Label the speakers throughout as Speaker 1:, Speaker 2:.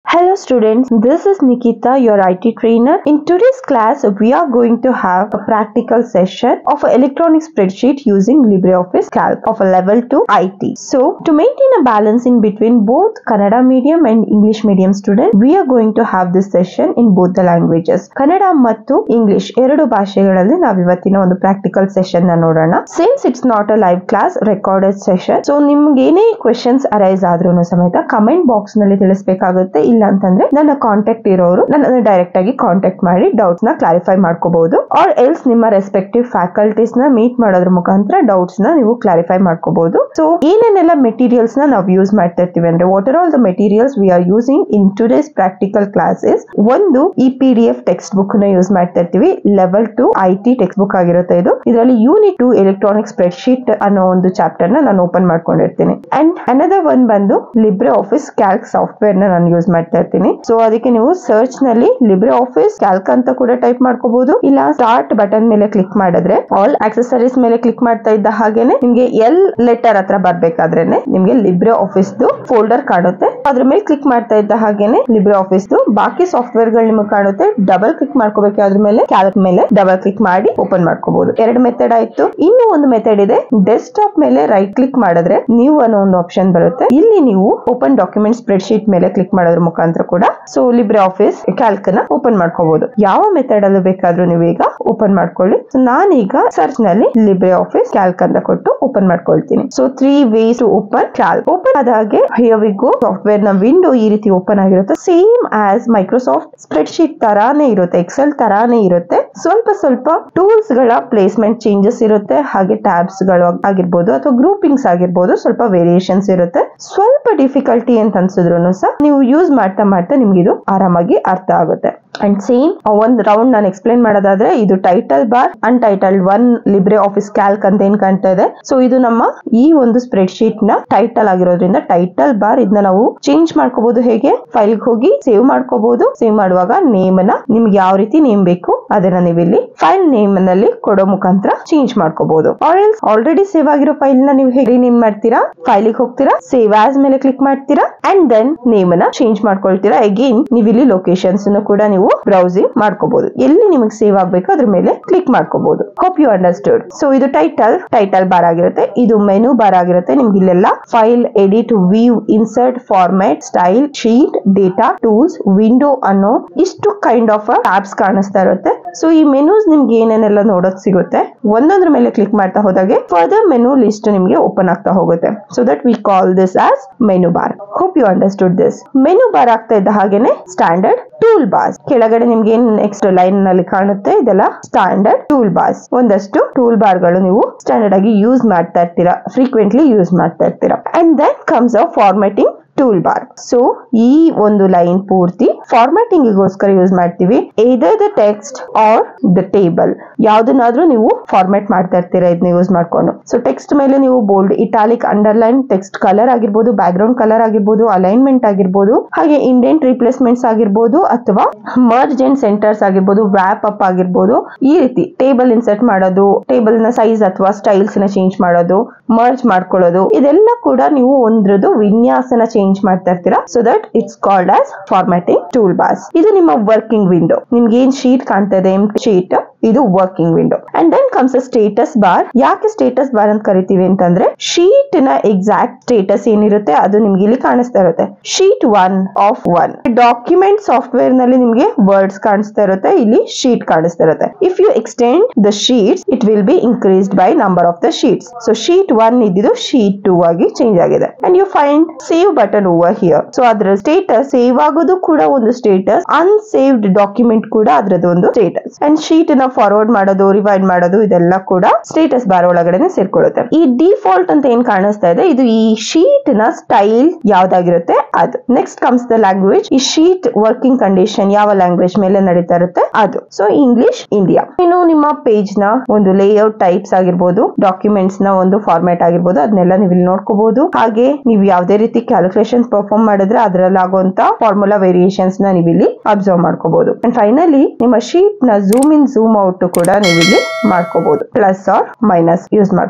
Speaker 1: Hello students, this is Nikita, your IT trainer. In today's class, we are going to have a practical session of an electronic spreadsheet using LibreOffice Calc of a level 2 IT. So, to maintain a balance in between both Kannada medium and English medium students, we are going to have this session in both the languages. Kannada ಮತ್ತು English ಎರಡು ಭಾಷೆಗಳಲ್ಲಿ ನಾವು ಇವತ್ತಿನ ಒಂದು practical session ನ ನೋಡೋಣ since it's not a live class recorded session so ನಿಮ್ಗೆ ಏನೇ ಕ್ವೆಶನ್ಸ್ ಅರೈಸ್ ಆದ್ರೂ ಸಮೇತ ಕಮೆಂಟ್ ಬಾಕ್ಸ್ ನಲ್ಲಿ ತಿಳಿಸಬೇಕಾಗುತ್ತೆ ಇಲ್ಲ ಅಂತಂದ್ರೆ ನನ್ನ ಕಾಂಟ್ಯಾಕ್ಟ್ ಇರೋರು ನನ್ನ ಡೈರೆಕ್ಟ್ ಆಗಿ ಕಾಂಟ್ಯಾಕ್ಟ್ ಮಾಡಿ ಡೌಟ್ಸ್ ನ ಕ್ಲಾರಿಫೈ ಮಾಡ್ಕೋಬಹುದು ಆರ್ ಎಲ್ಸ್ ನಿಮ್ಮ ರೆಸ್ಪೆಕ್ಟಿವ್ ಫ್ಯಾಕಲ್ಟೀಸ್ ನ ಮೀಟ್ ಮಾಡೋದ್ರ ಮುಖಾಂತರ ಡೌಟ್ಸ್ ನ ನೀವು ಕ್ಲಾರಿಫೈ ಮಾಡ್ಕೋಬಹುದು ಸೊ ಏನೇನೆಲ್ಲ ಮೆಟೀರಿಯಲ್ಸ್ ನ ನಾವು ಯೂಸ್ ಮಾಡ್ತಾ ಇರ್ತೀವಿ ಅಂದ್ರೆ what are all the materials we are using in today's practical classes ಒಂದು ಈ P D F textbook ನ ಯೂಸ್ ಮಾಡ್ತಾ ಇರ್ತೀವಿ level two I T textbook ಆಗಿರುತ್ತೆ ಇದು ಇದರಲ್ಲಿ unit two electronic spreadsheet ಅನ್ನೋ ಒಂದು ಚಾಪ್ಟರ್ ನ ನಾನು ಓಪನ್ ಮಾಡ್ಕೊಂಡಿರ್ತೀನಿ ಅಂಡ್ ಅನದರ್ ಒನ್ ಬಂದು ಲಿಬ್ರೆ ಆಫೀಸ್ ಕ್ಯಾಲ್ಕ್ ಸಾಫ್ಟ್ವೇರ್ ನ ನಾನು ಯೂಸ್ ಮಾಡ್ತಾ ಇರ್ತೀನಿ ಸೊ ಅದಕ್ಕೆ ನೀವು ಸರ್ಚ್ ನಲ್ಲಿ ಲಿಬ್ರೆ ಆಫೀಸ್ ಕ್ಯಾಲ್ಕ್ ಅಂತ ಕೂಡ ಟೈಪ್ ಮಾಡ್ಕೋಬಹುದು ಇಲ್ಲ ಸ್ಟಾರ್ಟ್ ಬಟನ್ ಮೇಲೆ ಕ್ಲಿಕ್ ಮಾಡಿದ್ರೆ ಆಲ್ ಆಕ್ಸೆಸರೀಸ್ ಮೇಲೆ ಕ್ಲಿಕ್ ಮಾಡ್ತಾ ಇದ್ದ ಹಾಗೇನೆ ನಿಮ್ಗೆ ಎಲ್ ಲೆಟರ್ ಹತ್ರ ಬರ್ಬೇಕಾದ್ರೇನೆ ನಿಮ್ಗೆ ಲಿಬ್ರೆ ಆಫೀಸ್ ಫೋಲ್ಡರ್ ಕಾಣುತ್ತೆ ಅದ್ರ ಮೇಲೆ ಕ್ಲಿಕ್ ಮಾಡ್ತಾ ಇದ್ದ ಹಾಗೇನೆ ಲಿಬ್ರೆ ಆಫೀಸ್ ಬಾಕಿ ಸಾಫ್ಟ್ವೇರ್ ಗಳು ನಿಮಗೆ ಕಾಣುತ್ತೆ ಡಬಲ್ ಕ್ಲಿಕ್ ಮಾಡ್ಕೋಬೇಕು ಅದ್ರ ಮೇಲೆ ಕ್ಯಾಲ್ಕ್ ಮೇಲೆ ಡಬಲ್ ಕ್ಲಿಕ್ ಮಾಡಿ ಓಪನ್ ಮಾಡ್ಕೋಬಹುದು ಎರಡು ಮೆಥಡ್ ಆಯ್ತು ಇನ್ನು ಒಂದು ಮೆಥಡ್ ಇದೆ ಡೆಸ್ಕ್ಟಾಪ್ ಮೇಲೆ ರೈಟ್ ಕ್ಲಿಕ್ ಮಾಡಿದ್ರೆ ನೀವು ಅನ್ನೋ ಒಂದು ಆಪ್ಷನ್ ಬರುತ್ತೆ ಇಲ್ಲಿ ನೀವು ಓಪನ್ ಡಾಕ್ಯುಮೆಂಟ್ ಸ್ಪ್ರೆಡ್ ಶೀಟ್ ಮೇಲೆ ಕ್ಲಿಕ್ ಮಾಡೋದ್ರ ಮುಖಾಂತರ ಕೂಡ ಸೊ ಲಿಬ್ರೆ ಆಫೀಸ್ ಕ್ಯಾಲ್ಕ್ ನ ಓಪನ್ ಮಾಡ್ಕೋಬಹುದು ಯಾವ ಮೆಥಡ್ ಅಲ್ಲೂ ಬೇಕಾದ್ರೂ ನೀವು ಈಗ ಓಪನ್ ಮಾಡ್ಕೊಳ್ಳಿ So, ನಾನೀಗ ಸರ್ಚ್ ನಲ್ಲಿ ಲಿಬ್ರೆ ಆಫೀಸ್ ಕ್ಯಾಲ್ಕ್ ಅಂತ ಕೊಟ್ಟು ಓಪನ್ ಮಾಡ್ಕೊಳ್ತೀನಿ so three ways to open Calc open ಆದ ಹಾಗೆ ಹಿಯರ್ ವಿ ಗೋ ಸಾಫ್ಟ್ವೇರ್ ನ ವಿಂಡೋ ಈ ರೀತಿ ಓಪನ್ ಆಗಿರುತ್ತೆ same as Microsoft spreadsheet ತರಾನೇ ಇರುತ್ತೆ ಎಕ್ಸೆಲ್ ತರಾನೇ ಇರುತ್ತೆ ಸ್ವಲ್ಪ ಸ್ವಲ್ಪ ಟೂಲ್ಸ್ ಗಳ ಪ್ಲೇಸ್ಮೆಂಟ್ ಚೇಂಜಸ್ ಇರುತ್ತೆ ಹಾಗೆ ಟ್ಯಾಬ್ಸ್ ಗಳು ಆಗಿರ್ಬೋದು ಅಥವಾ ಗ್ರೂಪಿಂಗ್ಸ್ ಆಗಿರ್ಬೋದು ಸ್ವಲ್ಪ ವೇರಿಯೇಷನ್ಸ್ ಇರುತ್ತೆ ಸ್ವಲ್ಪ ಡಿಫಿಕಲ್ಟಿ ಅಂತ ಅನ್ಸಿದ್ರು ಸಹ ನೀವು ಯೂಸ್ ಮಾಡ್ತಾ ಮಾಡ್ತಾ ನಿಮ್ಗೆ ಇದು ಆರಾಮಾಗಿ ಅರ್ಥ ಆಗುತ್ತೆ ಅಂಡ್ ಸೇಮ್ ಒಂದ್ ರೌಂಡ್ ನಾನು ಎಕ್ಸ್ಪ್ಲೈನ್ ಮಾಡೋದಾದ್ರೆ ಇದು title bar untitled one LibreOffice Calc ಅಂತ ಏನ್ ಕಾಣ್ತಾ ಇದೆ ಸೊ ಇದು ನಮ್ಮ ಈ ಒಂದು ಸ್ಪ್ರೆಡ್ ಶೀಟ್ ನ ಟೈಟಲ್ ಆಗಿರೋದ್ರಿಂದ ಟೈಟಲ್ ಬಾರ್ ಇದನ್ನ ನಾವು ಚೇಂಜ್ ಮಾಡ್ಕೋಬಹುದು ಹೇಗೆ ಫೈಲ್ ಹೋಗಿ ಸೇವ್ ಮಾಡ್ಕೋಬಹುದು ಸೇವ್ ಮಾಡುವಾಗ ನೇಮ್ ನ ನಿಮ್ಗೆ ಯಾವ ರೀತಿ ನೇಮ್ ಬೇಕು ಅದನ್ನ ನೀವು ಇಲ್ಲಿ ಫೈಲ್ ನೇಮ್ ನಲ್ಲಿ ಕೊಡೋ ಮುಖಾಂತರ ಚೇಂಜ್ ಮಾಡ್ಕೋಬಹುದು ಆಲ್ರೆಡಿ ಸೇವ್ ಆಗಿರೋ ಫೈಲ್ ನ ನೀವು ಹೇಗೆ ನೇಮ್ ಮಾಡ್ತೀರಾ ಫೈಲಿಗೆ ಹೋಗ್ತೀರಾ ಸೇವ್ ಆಸ್ ಮೇಲೆ ಕ್ಲಿಕ್ ಮಾಡ್ತೀರಾ ಅಂಡ್ ದೆನ್ ನೇಮ್ ನ ಚೇಂಜ್ ಮಾಡ್ಕೊಳ್ತೀರಾ ಅಗೇನ್ ನೀವು ಇಲ್ಲಿ ಲೊಕೇಶನ್ಸ್ ಕೂಡ ನೀವು ಬ್ರೌಸಿಂಗ್ ಮಾಡ್ಕೋಬಹುದು ಎಲ್ಲಿ ನಿಮಗೆ ಸೇವ್ ಆಗ್ಬೇಕು ಅದ್ರ ಮೇಲೆ ಕ್ಲಿಕ್ ಮಾಡ್ಕೋಬಹುದು ಹೋಪ್ ಯು ಅಂಡರ್ಸ್ಟುಡ್ ಸೊ ಇದು ಟೈಟಲ್ ಟೈಟಲ್ ಬಾರ್ ಆಗಿರುತ್ತೆ ಇದು ಮೆನು ಬಾರ್ ಆಗಿರುತ್ತೆ ನಿಮ್ಗೆ ಇಲ್ಲೆಲ್ಲ file edit view insert format style sheet data tools window ಅನ್ನೋ ಇಷ್ಟು ಕೈಂಡ್ ಆಫ್ ಟ್ಯಾಬ್ಸ್ ಕಾಣಿಸ್ತಾ ಇರುತ್ತೆ ಸೊ ಈ ಮೆನೂಸ್ ನಿಮ್ಗೆ ಏನೇನೆಲ್ಲ ನೋಡಕ್ ಸಿಗುತ್ತೆ ಒಂದೊಂದ್ರ ಮೇಲೆ ಕ್ಲಿಕ್ ಮಾಡ್ತಾ ಹೋದಾಗೆ ಫರ್ದರ್ ಮೆನು ಲಿಸ್ಟ್ ನಿಮ್ಗೆ ಓಪನ್ ಆಗ್ತಾ ಹೋಗುತ್ತೆ so that we call this as menu bar hope you understood this menu bar ಆಗ್ತಾ ಇದ್ದ ಹಾಗೇನೆ ಸ್ಟ್ಯಾಂಡರ್ಡ್ ಟೂಲ್ ಬಾರ್ಸ್ ಕೆಳಗಡೆ ನಿಮ್ಗೆ ಏನ್ ನೆಕ್ಸ್ಟ್ ಲೈನ್ ನಲ್ಲಿ ಕಾಣುತ್ತೆ ಇದೆಲ್ಲ ಸ್ಟ್ಯಾಂಡರ್ಡ್ ಟೂಲ್ ಬಾರ್ಸ್ ಒಂದಷ್ಟು ಟೂಲ್ ಬಾರ್ ಗಳು ನೀವು ಸ್ಟ್ಯಾಂಡರ್ಡ್ ಆಗಿ ಯೂಸ್ ಮಾಡ್ತಾ ಇರ್ತೀರಾ ಫ್ರೀಕ್ವೆಂಟ್ಲಿ ಯೂಸ್ ಮಾಡ್ತಾ ಇರ್ತೀರಾ and then comes a formatting toolbar so ಈ ಒಂದು ಲೈನ್ ಪೂರ್ತಿ ಫಾರ್ಮ್ಯಾಟಿಂಗ್ ಗೋಸ್ಕರ ಯೂಸ್ ಮಾಡ್ತೀವಿ ಇದರ್ the text or the table ಯಾವ್ದನ್ನಾದ್ರೂ ನೀವು ಫಾರ್ಮ್ಯಾಟ್ ಮಾಡ್ತಾ ಇರ್ತೀರಾ ಇದನ್ನ ಯೂಸ್ ಮಾಡ್ಕೊಂಡು ಸೊ ಟೆಕ್ಸ್ಟ್ ಮೇಲೆ ನೀವು bold italic underline text colour ಆಗಿರ್ಬೋದು ಬ್ಯಾಕ್ ಗ್ರೌಂಡ್ ಕಲರ್ ಆಗಿರ್ಬೋದು ಅಲೈನ್ಮೆಂಟ್ ಆಗಿರ್ಬೋದು ಹಾಗೆ ಇಂಡೆಂಟ್ ರಿಪ್ಲೇಸ್ಮೆಂಟ್ಸ್ ಆಗಿರ್ಬೋದು ಅಥವಾ ಮರ್ಜ್ ಅಂಡ್ ಸೆಂಟರ್ಸ್ ಆಗಿರ್ಬೋದು ವ್ಯಾಪ್ ಅಪ್ ಆಗಿರ್ಬೋದು ಈ ರೀತಿ ಟೇಬಲ್ ಇನ್ಸರ್ಟ್ ಮಾಡೋದು ಟೇಬಲ್ ನ ಸೈಜ್ ಅಥವಾ ಸ್ಟೈಲ್ಸ್ ನ ಚೇಂಜ್ ಮಾಡೋದು ಮರ್ಜ್ ಮಾಡ್ಕೊಳ್ಳೋದು ಇದೆಲ್ಲ ಕೂಡ ನೀವು ಒಂದ್ರದ್ದು ವಿನ್ಯಾಸನ ಚೇಂಜ್ ಮಾಡ್ತಾ ಇರ್ತೀರಾ so that it's called as formatting toolbars ಇದು ನಿಮ್ಮ ವರ್ಕಿಂಗ್ ವಿಂಡೋ ನಿಮ್ಗೆ ಏನ್ ಶೀಟ್ ಕಾಣ್ತಾ ಇದೆ ಶೀಟ್ ಇದು working window and then comes a status bar ಯಾಕೆ ಸ್ಟೇಟಸ್ ಬಾರ್ ಅಂತ ಕರಿತೀವಿ ಅಂತಂದ್ರೆ ಶೀಟ್ ನ ಎಕ್ಸಾಕ್ಟ್ ಸ್ಟೇಟಸ್ ಏನಿರುತ್ತೆ ಅದು ನಿಮ್ಗೆ ಇಲ್ಲಿ ಕಾಣಿಸ್ತಾ ಇರುತ್ತೆ sheet one of one document software ನಲ್ಲಿ ನಿಮ್ಗೆ ವರ್ಡ್ಸ್ ಕಾಣಿಸ್ತಾ ಇರುತ್ತೆ ಇಲ್ಲಿ ಶೀಟ್ ಕಾಣಿಸ್ತಾ ಇರುತ್ತೆ if you extend the sheets it will be increased by number of the sheets so sheet one ಇದ್ದಿದ್ದು ಶೀಟ್ ಟೂ ಆಗಿ ಚೇಂಜ್ ಆಗಿದೆ and you find save button over here so ಅದ್ರ ಸ್ಟೇಟಸ್ ಸೇವ್ ಆಗೋದು ಕೂಡ ಒಂದು status unsaved document ಕೂಡ ಅದ್ರದ್ದು ಒಂದು ಸ್ಟೇಟಸ್ ಅಂಡ್ ಶೀಟ್ ನ ಫಾರ್ವರ್ಡ್ ಮಾಡೋದು ರಿವೈಂಡ್ ಮಾಡೋದು ಇದೆಲ್ಲ ಕೂಡ ಸ್ಟೇಟಸ್ ಬಾರ್ ಒಳಗಡೆ ಸೇರ್ಕೊಳ್ಳುತ್ತೆ ಈ ಡಿಫಾಲ್ಟ್ ಅಂತ ಏನ್ ಕಾಣಿಸ್ತಾ ಇದೆ ಇದು ಈ ಶೀಟ್ ನ ಸ್ಟೈಲ್ ಯಾವ್ದಾಗಿರುತ್ತೆ ಅದು ನೆಕ್ಸ್ಟ್ ಕಮ್ಸ್ ದ ಲ್ಯಾಂಗ್ವೇಜ್ ಈ ಶೀಟ್ ವರ್ಕಿಂಗ್ ಕಂಡೀಷನ್ ಯಾವ ಲ್ಯಾಂಗ್ವೇಜ್ ಮೇಲೆ ನಡೀತಾ ಇರುತ್ತೆ ಅದು ಸೊ ಇಂಗ್ಲಿಷ್ ಇಂಡಿಯಾ ಇನ್ನು ನಿಮ್ಮ ಪೇಜ್ ನ ಒಂದು ಲೇಔಟ್ ಟೈಪ್ಸ್ ಆಗಿರ್ಬೋದು ಡಾಕ್ಯುಮೆಂಟ್ಸ್ ನ ಒಂದು ಫಾರ್ಮ್ಯಾಟ್ ಆಗಿರ್ಬೋದು ಅದನ್ನೆಲ್ಲ ನೀವು ಇಲ್ಲಿ ನೋಡ್ಕೋಬಹುದು ಹಾಗೆ ನೀವು ಯಾವುದೇ ರೀತಿ ಕ್ಯಾಲ್ಕುಲೇಷನ್ ಪರ್ಫಾರ್ಮ್ ಮಾಡಿದ್ರೆ ಅದರಲ್ಲಿ ಆಗುವಂತ ಫಾರ್ಮುಲಾ ವೇರಿಯೇಷನ್ಸ್ ನ ನೀವು ಇಲ್ಲಿ ಅಬ್ಸರ್ವ್ ಮಾಡ್ಕೋಬಹುದು ಅಂಡ್ ಫೈನಲಿ ನಿಮ್ಮ ಶೀಟ್ ನ ಝೂಮ್ ಇನ್ ಝೂಮ್ ಔಟ್ ಕೂಡ ನೀವು ಇಲ್ಲಿ ಮಾಡ್ಕೋಬಹುದು ಪ್ಲಸ್ ಆರ್ ಮೈನಸ್ ಯೂಸ್ ಮಾಡ್ಕೊಂಡು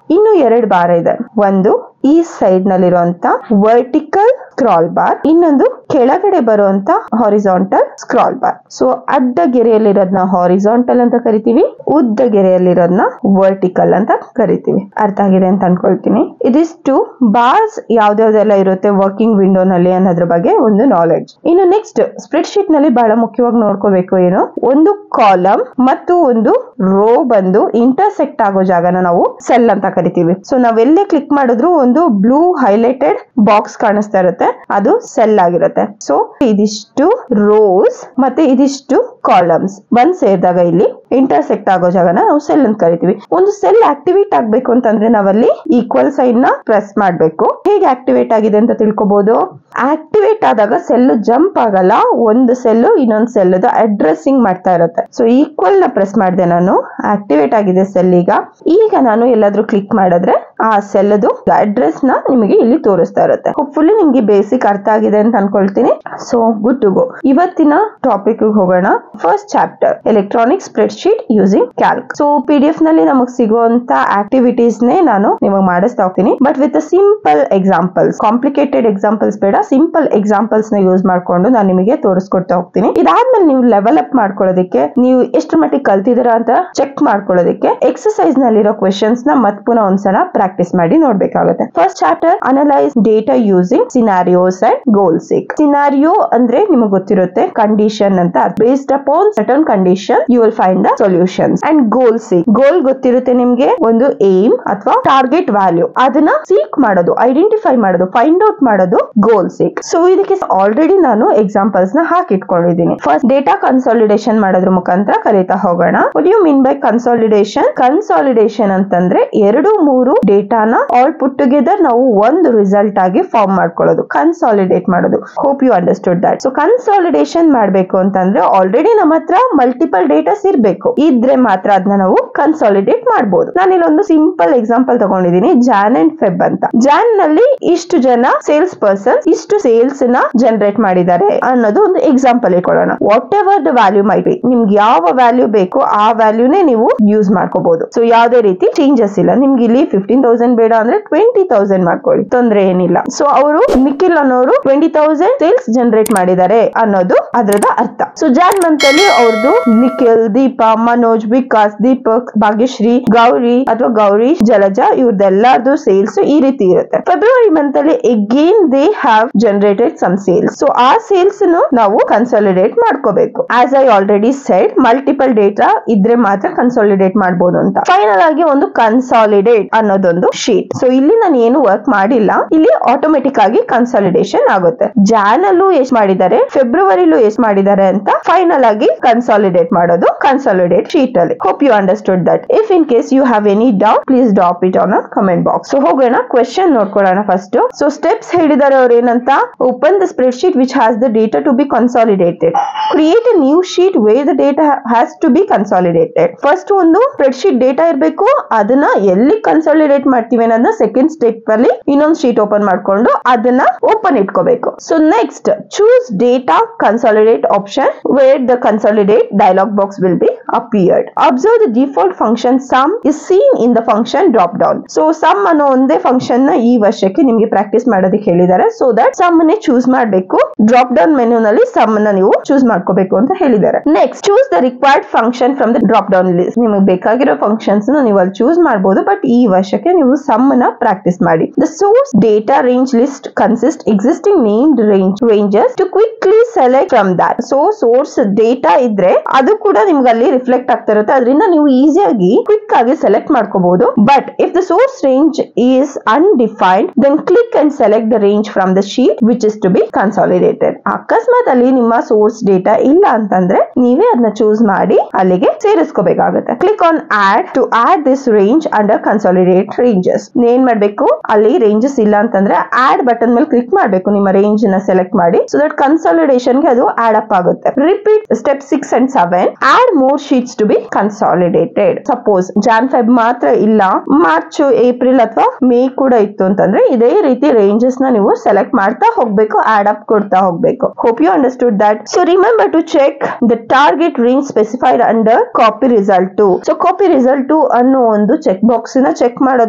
Speaker 1: ಇನ್ನು ಎರಡು ಬಾರ್ ಇದೆ ಒಂದು ಈ ಸೈಡ್ ನಲ್ಲಿರುವಂತ ವರ್ಟಿಕಲ್ ಸ್ಕ್ರಾಲ್ ಬಾರ್ ಇನ್ನೊಂದು ಕೆಳಗಡೆ ಬರುವಂತ ಹಾರಿಸಾಂಟಲ್ ಸ್ಕ್ರಾಲ್ ಬಾರ್ ಸೊ ಅಡ್ಡ ಗೆರೆಯಲ್ಲಿರೋದ್ನ ಹಾರಿಸಾಂಟಲ್ ಅಂತ ಕರಿತೀವಿ ಉದ್ದ ಗೆರೆಯಲ್ಲಿರೋದ್ನ ವರ್ಟಿಕಲ್ ಅಂತ ಕರಿತೀವಿ ಅರ್ಥ ಆಗಿದೆ ಅಂತ ಅನ್ಕೊಳ್ತೀನಿ ಇದಿಷ್ಟು ಬಾರ್ಸ್ ಯಾವ್ದಾವ್ದೆಲ್ಲ ಇರುತ್ತೆ ವರ್ಕಿಂಗ್ ವಿಂಡೋ ನಲ್ಲಿ ಅನ್ನೋದ್ರ ಬಗ್ಗೆ ಒಂದು ನಾಲೆಡ್ಜ್ ಇನ್ನು ನೆಕ್ಸ್ಟ್ ಸ್ಪ್ರೆಡ್ ಶೀಟ್ ನಲ್ಲಿ ಬಹಳ ಮುಖ್ಯವಾಗಿ ನೋಡ್ಕೋಬೇಕು ಏನು ಒಂದು ಕಾಲಮ್ ಮತ್ತು ಒಂದು ರೋ ಬಂದು ಇಂಟರ್ಸೆಕ್ಟ್ ಆಗೋ ಜಾಗನ ನಾವು ಸೆಲ್ ಅಂತ ಕರಿತೀವಿ ಸೊ ನಾವೆಲ್ಲೇ ಕ್ಲಿಕ್ ಮಾಡಿದ್ರು ಒಂದು ಬ್ಲೂ ಹೈಲೈಟೆಡ್ ಬಾಕ್ಸ್ ಕಾಣಿಸ್ತಾ ಇರುತ್ತೆ ಅದು ಸೆಲ್ ಆಗಿರುತ್ತೆ ಸೊ ಇದಿಷ್ಟು ರೋಸ್ ಮತ್ತೆ ಇದಿಷ್ಟು ಕಾಲಮ್ಸ್ ಒಂದ್ ಸೇರಿದಾಗ ಇಲ್ಲಿ ಇಂಟರ್ಸೆಕ್ಟ್ ಆಗೋ ಜಾಗನ ನಾವು ಸೆಲ್ ಅಂತ ಕರಿತೀವಿ ಒಂದು ಸೆಲ್ ಆಕ್ಟಿವೇಟ್ ಆಗ್ಬೇಕು ಅಂತಂದ್ರೆ ನಾವಲ್ಲಿ ಈಕ್ವಲ್ ಸೈನ್ ನ ಪ್ರೆಸ್ ಮಾಡ್ಬೇಕು ಹೇಗೆ ಆಕ್ಟಿವೇಟ್ ಆಗಿದೆ ಅಂತ ತಿಳ್ಕೊಬಹುದು ಆಕ್ಟಿವೇಟ್ ಆದಾಗ ಸೆಲ್ ಜಂಪ್ ಆಗಲ್ಲ ಒಂದು ಸೆಲ್ ಇನ್ನೊಂದು ಸೆಲ್ ಅಡ್ರೆಸ್ಸಿಂಗ್ ಮಾಡ್ತಾ ಇರುತ್ತೆ ಸೊ ಈಕ್ವಲ್ ನ ಪ್ರೆಸ್ ಮಾಡಿದೆ ನಾನು ಆಕ್ಟಿವೇಟ್ ಆಗಿದೆ ಸೆಲ್ ಈಗ ಈಗ ನಾನು ಎಲ್ಲಾದ್ರೂ ಕ್ಲಿಕ್ ಮಾಡಿದ್ರೆ ಆ ಸೆಲ್ ಅಡ್ರೆಸ್ ನ ನಿಮಗೆ ಇಲ್ಲಿ ತೋರಿಸ್ತಾ ಇರುತ್ತೆ ಹೋಪ್ಫುಲಿ ನಿಮ್ಗೆ ಬೇಸಿಕ್ ಅರ್ಥ ಆಗಿದೆ ಅಂತ ಅನ್ಕೊಳ್ತೀನಿ ಸೊ ಗುಡ್ ಟು ಗೋ ಇವತ್ತಿನ ಟಾಪಿಕ್ ಹೋಗೋಣ first chapter electronic spreadsheet using Calc so P D F ನಲ್ಲಿ ನಮಗೆ ಸಿಗುವಂತ ಆಕ್ಟಿವಿಟೀಸ್ ನೇ ನಾನು ನಿಮಗೆ ಮಾಡಿಸ್ತಾ ಹೋಗ್ತೀನಿ but with simple examples complicated examples ಬೇಡ ಸಿಂಪಲ್ ಎಕ್ಸಾಂಪಲ್ಸ್ ನ ಯೂಸ್ ಮಾಡ್ಕೊಂಡು ನಾನು ನಿಮಗೆ ತೋರಿಸ್ಕೊಡ್ತಾ ಹೋಗ್ತೀನಿ ಇದಾದ್ಮೇಲೆ ನೀವು ಲೆವೆಲ್ ಅಪ್ ಮಾಡ್ಕೊಳ್ಳೋದಕ್ಕೆ ನೀವು ಎಷ್ಟು ಮಟ್ಟಿಗೆ ಕಲ್ತಿದ್ದೀರಾ ಅಂತ ಚೆಕ್ ಮಾಡ್ಕೊಳ್ಳೋದಕ್ಕೆ ಎಕ್ಸರ್ಸೈಸ್ ನಲ್ಲಿರೋ ಕ್ವೆಶನ್ಸ್ ನ ಮತ್ ಪುನಃ ಒಂದ್ಸಲ ಪ್ರಾಕ್ಟೀಸ್ ಮಾಡಿ ನೋಡ್ಬೇಕಾಗುತ್ತೆ first chapter analyse data using scenarios and goal seek scenario ಅಂದ್ರೆ ನಿಮಗೆ ಗೊತ್ತಿರುತ್ತೆ ಕಂಡೀಷನ್ ಅಂತ based upon certain condition you will find the solutions and goal seek goal ಗೊತ್ತಿರುತ್ತೆ ನಿಮ್ಗೆ ಒಂದು ಏಮ್ ಅಥವಾ ಟಾರ್ಗೆಟ್ ವ್ಯಾಲ್ಯೂ ಅದನ್ನ ಸೀಕ್ ಮಾಡೋದು ಐಡೆಂಟಿಫೈ ಮಾಡೋದು ಫೈಂಡ್ ಔಟ್ ಮಾಡೋದು ಗೋಲ್ ಸಿಕ್ ಸೊ ಇದಕ್ಕೆ ಆಲ್ರೆಡಿ ನಾನು ಎಕ್ಸಾಂಪಲ್ಸ್ ನ ಹಾಕಿಟ್ಕೊಂಡಿದ್ದೀನಿ ಫಸ್ಟ್ ಡೇಟಾ ಕನ್ಸಾಲಿಡೇಷನ್ ಮಾಡೋದ್ರ ಮುಖಾಂತರ ಕರೀತಾ ಹೋಗೋಣ what you mean by consolidation consolidation ಅಂತಂದ್ರೆ ಎರಡು ಮೂರು ಡೇಟಾನ ಆಲ್ ಪುಟ್ ಟುಗೆದರ್ ನಾವು ಒಂದು ರಿಸಲ್ಟ್ ಆಗಿ ಫಾರ್ಮ್ ಮಾಡ್ಕೊಳ್ಳೋದು ಕನ್ಸಾಲಿಡೇಟ್ ಮಾಡೋದು hope you understood that so consolidation ಮಾಡ್ಬೇಕು ಅಂತಂದ್ರೆ ಆಲ್ರೆಡಿ ನಮ್ಮ ಹತ್ರ ಮಲ್ಟಿಪಲ್ ಡೇಟಾಸ್ ಇರ್ಬೇಕು ಇದ್ರೆ ಮಾತ್ರ ಅದನ್ನ ನಾವು ಕನ್ಸಾಲಿಡೇಟ್ ಮಾಡಬಹುದು ನಾನು ಇಲ್ಲೊಂದು ಸಿಂಪಲ್ ಎಕ್ಸಾಂಪಲ್ ತಗೊಂಡಿದ್ದೀನಿ ಜಾನ್ ಅಂಡ್ ಫೆಬ್ ಅಂತ ಜಾನ್ ನಲ್ಲಿ ಇಷ್ಟು ಜನ ಸೇಲ್ಸ್ ಪರ್ಸನ್ ಇಷ್ಟು ಸೇಲ್ಸ್ ನ ಜನರೇಟ್ ಮಾಡಿದ್ದಾರೆ ಅನ್ನೋದು ಒಂದು ಎಕ್ಸಾಂಪಲ್ ಇಟ್ಕೊಳ್ಳೋಣ whatever the value may be ನಿಮ್ಗೆ ಯಾವ ವ್ಯಾಲ್ಯೂ ಬೇಕು ಆ ವ್ಯಾಲ್ಯೂನೇ ನೀವು ಯೂಸ್ ಮಾಡ್ಕೋಬಹುದು ಸೊ ಯಾವುದೇ ರೀತಿ ಚೇಂಜಸ್ ಇಲ್ಲ ನಿಮ್ಗೆ ಇಲ್ಲಿ ಫಿಫ್ಟೀನ್ ತೌಸಂಡ್ ಬೇಡ ಅಂದ್ರೆ ಟ್ವೆಂಟಿ ತೌಸಂಡ್ ಮಾಡ್ಕೊಳ್ಳಿ ತೊಂದ್ರೆ ಏನಿಲ್ಲ ಸೊ ಅವರು ನಿಖಿಲ್ ಅನ್ನೋರು ಟ್ವೆಂಟಿ ತೌಸಂಡ್ ಸೇಲ್ಸ್ ಜನರೇಟ್ ಮಾಡಿದ್ದಾರೆ ಅನ್ನೋದು ಅದರದ ಅರ್ಥ ಸೊ ಜಾನ್ ಮಂತ್ ಅಲ್ಲಿ ಅವ್ರದ್ದು ನಿಖಿಲ್ ದೀಪ ಮನೋಜ್ ವಿಕಾಸ್ ದೀಪಕ್ ಭಾಗ್ಯಶ್ರೀ ಗೌರಿ ಅಥವಾ ಗೌರಿ ಜಲಜಾ ಇವ್ರದ್ದೆಲ್ಲಾರ್ದು ಸೇಲ್ಸ್ ಈ ರೀತಿ ಇರುತ್ತೆ ಫೆಬ್ರವರಿ ಮಂತ್ ಅಲ್ಲಿ again they have generated some sales so ಆ ಸೇಲ್ಸ್ ನಾವು ಕನ್ಸಾಲಿಡೇಟ್ ಮಾಡ್ಕೋಬೇಕು as I already said multiple data ಇದ್ರೆ ಮಾತ್ರ ಕನ್ಸಾಲಿಡೇಟ್ ಮಾಡಬಹುದು ಅಂತ ಫೈನಲ್ ಆಗಿ ಒಂದು ಕನ್ಸಾಲಿಡೇಟ್ ಅನ್ನೋದೊಂದು ಶೀಟ್ ಸೊ ಇಲ್ಲಿ ನಾನು ಏನು ವರ್ಕ್ ಮಾಡಿಲ್ಲ ಇಲ್ಲಿ ಆಟೋಮೆಟಿಕ್ ಆಗಿ ಕನ್ಸಾಲಿಡೇಷನ್ ಆಗುತ್ತೆ ಜಾನ್ ಅಲ್ಲೂ ಎಷ್ಟ್ ಮಾಡಿದ್ದಾರೆ ಫೆಬ್ರವರಿಲೂ ಎಷ್ಟ್ ಮಾಡಿದ್ದಾರೆ ಅಂತ ಫೈನಲ್ ಆಗಿ ಕನ್ಸಾಲಿಡೇಟ್ ಮಾಡೋದು ಕನ್ಸಾಲಿಡೇಟ್ ಶೀಟ್ ಅಲ್ಲಿ hope you understood that if in case you have any doubt please drop it on a comment box so ಹೋಗೋಣ ಕ್ವೆಶನ್ ನೋಡ್ಕೊಳ್ಳೋಣ ಫಸ್ಟ್ ಸೊ ಸ್ಟೆಪ್ಸ್ ಹೇಳಿದ್ದಾರೆ ಅವ್ರು ಏನಂತ open the spreadsheet which has the data to be consolidated create a new sheet where the data has to be consolidated first ಒಂದು spreadsheet data ಇರಬೇಕು ಅದನ್ನ ಎಲ್ಲಿ consolidate ಮಾಡ್ತೀವಿ ಅನ್ನೋದನ್ನ ಸೆಕೆಂಡ್ ಸ್ಟೆಪ್ ಅಲ್ಲಿ ಇನ್ನೊಂದು ಶೀಟ್ ಓಪನ್ ಮಾಡ್ಕೊಂಡು ಅದನ್ನ ಓಪನ್ ಇಟ್ಕೋಬೇಕು so next choose data consolidate option where the consolidate dialog box will be appeared observe the default function sum is seen in the function drop down so sum ಅನ್ನೋ ಒಂದೇ function ನ ಈ ವರ್ಷಕ್ಕೆ ನಿಮ್ಗೆ practice ಮಾಡೋದಕ್ಕೆ ಹೇಳಿದ್ದಾರೆ so that sum ನೇ choose ಮಾಡಬೇಕು ಡ್ರಾಪ್ ಡೌನ್ ಮೆನು ನಲ್ಲಿ ಸಮ್ ನ ನೀವು ಚೂಸ್ ಮಾಡ್ಕೋಬೇಕು ಅಂತ ಹೇಳಿದ್ದಾರೆ next choose the required function from the drop down list ನಿಮಗೆ ಬೇಕಾಗಿರೋ ಫಂಕ್ಷನ್ಸ್ ನೀವು ಅಲ್ಲಿ ಚೂಸ್ ಮಾಡಬಹುದು ಬಟ್ ಈ ವರ್ಷಕ್ಕೆ ನೀವು ಸಮ್ ನ ಪ್ರಾಕ್ಟೀಸ್ ಮಾಡಿ the source data range list consist existing named range ranges to quickly select from that so source data ಇದ್ರೆ ಅದು ಕೂಡ ನಿಮ್ಗೆ ಅಲ್ಲಿ ರಿಫ್ಲೆಕ್ಟ್ ಆಗ್ತಾ ಇರುತ್ತೆ ಅದರಿಂದ ನೀವು ಈಸಿಯಾಗಿ ಕ್ವಿಕ್ ಆಗಿ ಸೆಲೆಕ್ಟ್ ಮಾಡ್ಕೋಬಹುದು but if the source range is undefined then click and select the range from the sheet which is to be consolidated ಅಕಸ್ಮಾತ್ ಅಲ್ಲಿ ನಿಮ್ಮ ಸೋರ್ಸ್ ಡೇಟಾ ಇಲ್ಲ ಅಂತಂದ್ರೆ ನೀವೇ ಅದನ್ನ ಚೂಸ್ ಮಾಡಿ ಅಲ್ಲಿಗೆ ಸೇರಿಸ್ಕೋಬೇಕಾಗುತ್ತೆ click on add to add this range under consolidate ranges ಏನ್ ಮಾಡ್ಬೇಕು ಅಲ್ಲಿ ರೇಂಜಸ್ ಇಲ್ಲ ಅಂತಂದ್ರೆ ಆಡ್ ಬಟನ್ ಮೇಲೆ ಕ್ಲಿಕ್ ಮಾಡ್ಬೇಕು ನಿಮ್ಮ ರೇಂಜ್ ನ ಸೆಲೆಕ್ಟ್ ಮಾಡಿ ಸೊ ದಟ್ ಕನ್ಸಾಲಿಡೇಷನ್ ಗೆ ಅದು ಆಡ್ ಅಪ್ ಆಗುತ್ತೆ repeat step six and seven add more sheets to be consolidated suppose Jan Feb ಮಾತ್ರ ಇಲ್ಲ ಮಾರ್ಚ್ ಏಪ್ರಿಲ್ ಅಥವಾ ಮೇ ಕೂಡ ಇತ್ತು ಅಂತಂದ್ರೆ ಇದೇ ರೀತಿ ರೇಂಜಸ್ ನ ನೀವು ಸೆಲೆಕ್ಟ್ ಮಾಡ್ತಾ ಹೋಗ್ಬೇಕು ಆಡ್ ಅಪ್ ಕೊಡ್ತಾ ಹೋಗ್ಬೇಕು hope you understood that so remember to check the target range specified under copy result to so copy result to ಅನ್ನೋ ಒಂದು ಚೆಕ್ ಬಾಕ್ಸ್ ನ ಚೆಕ್ ಮಾಡೋದು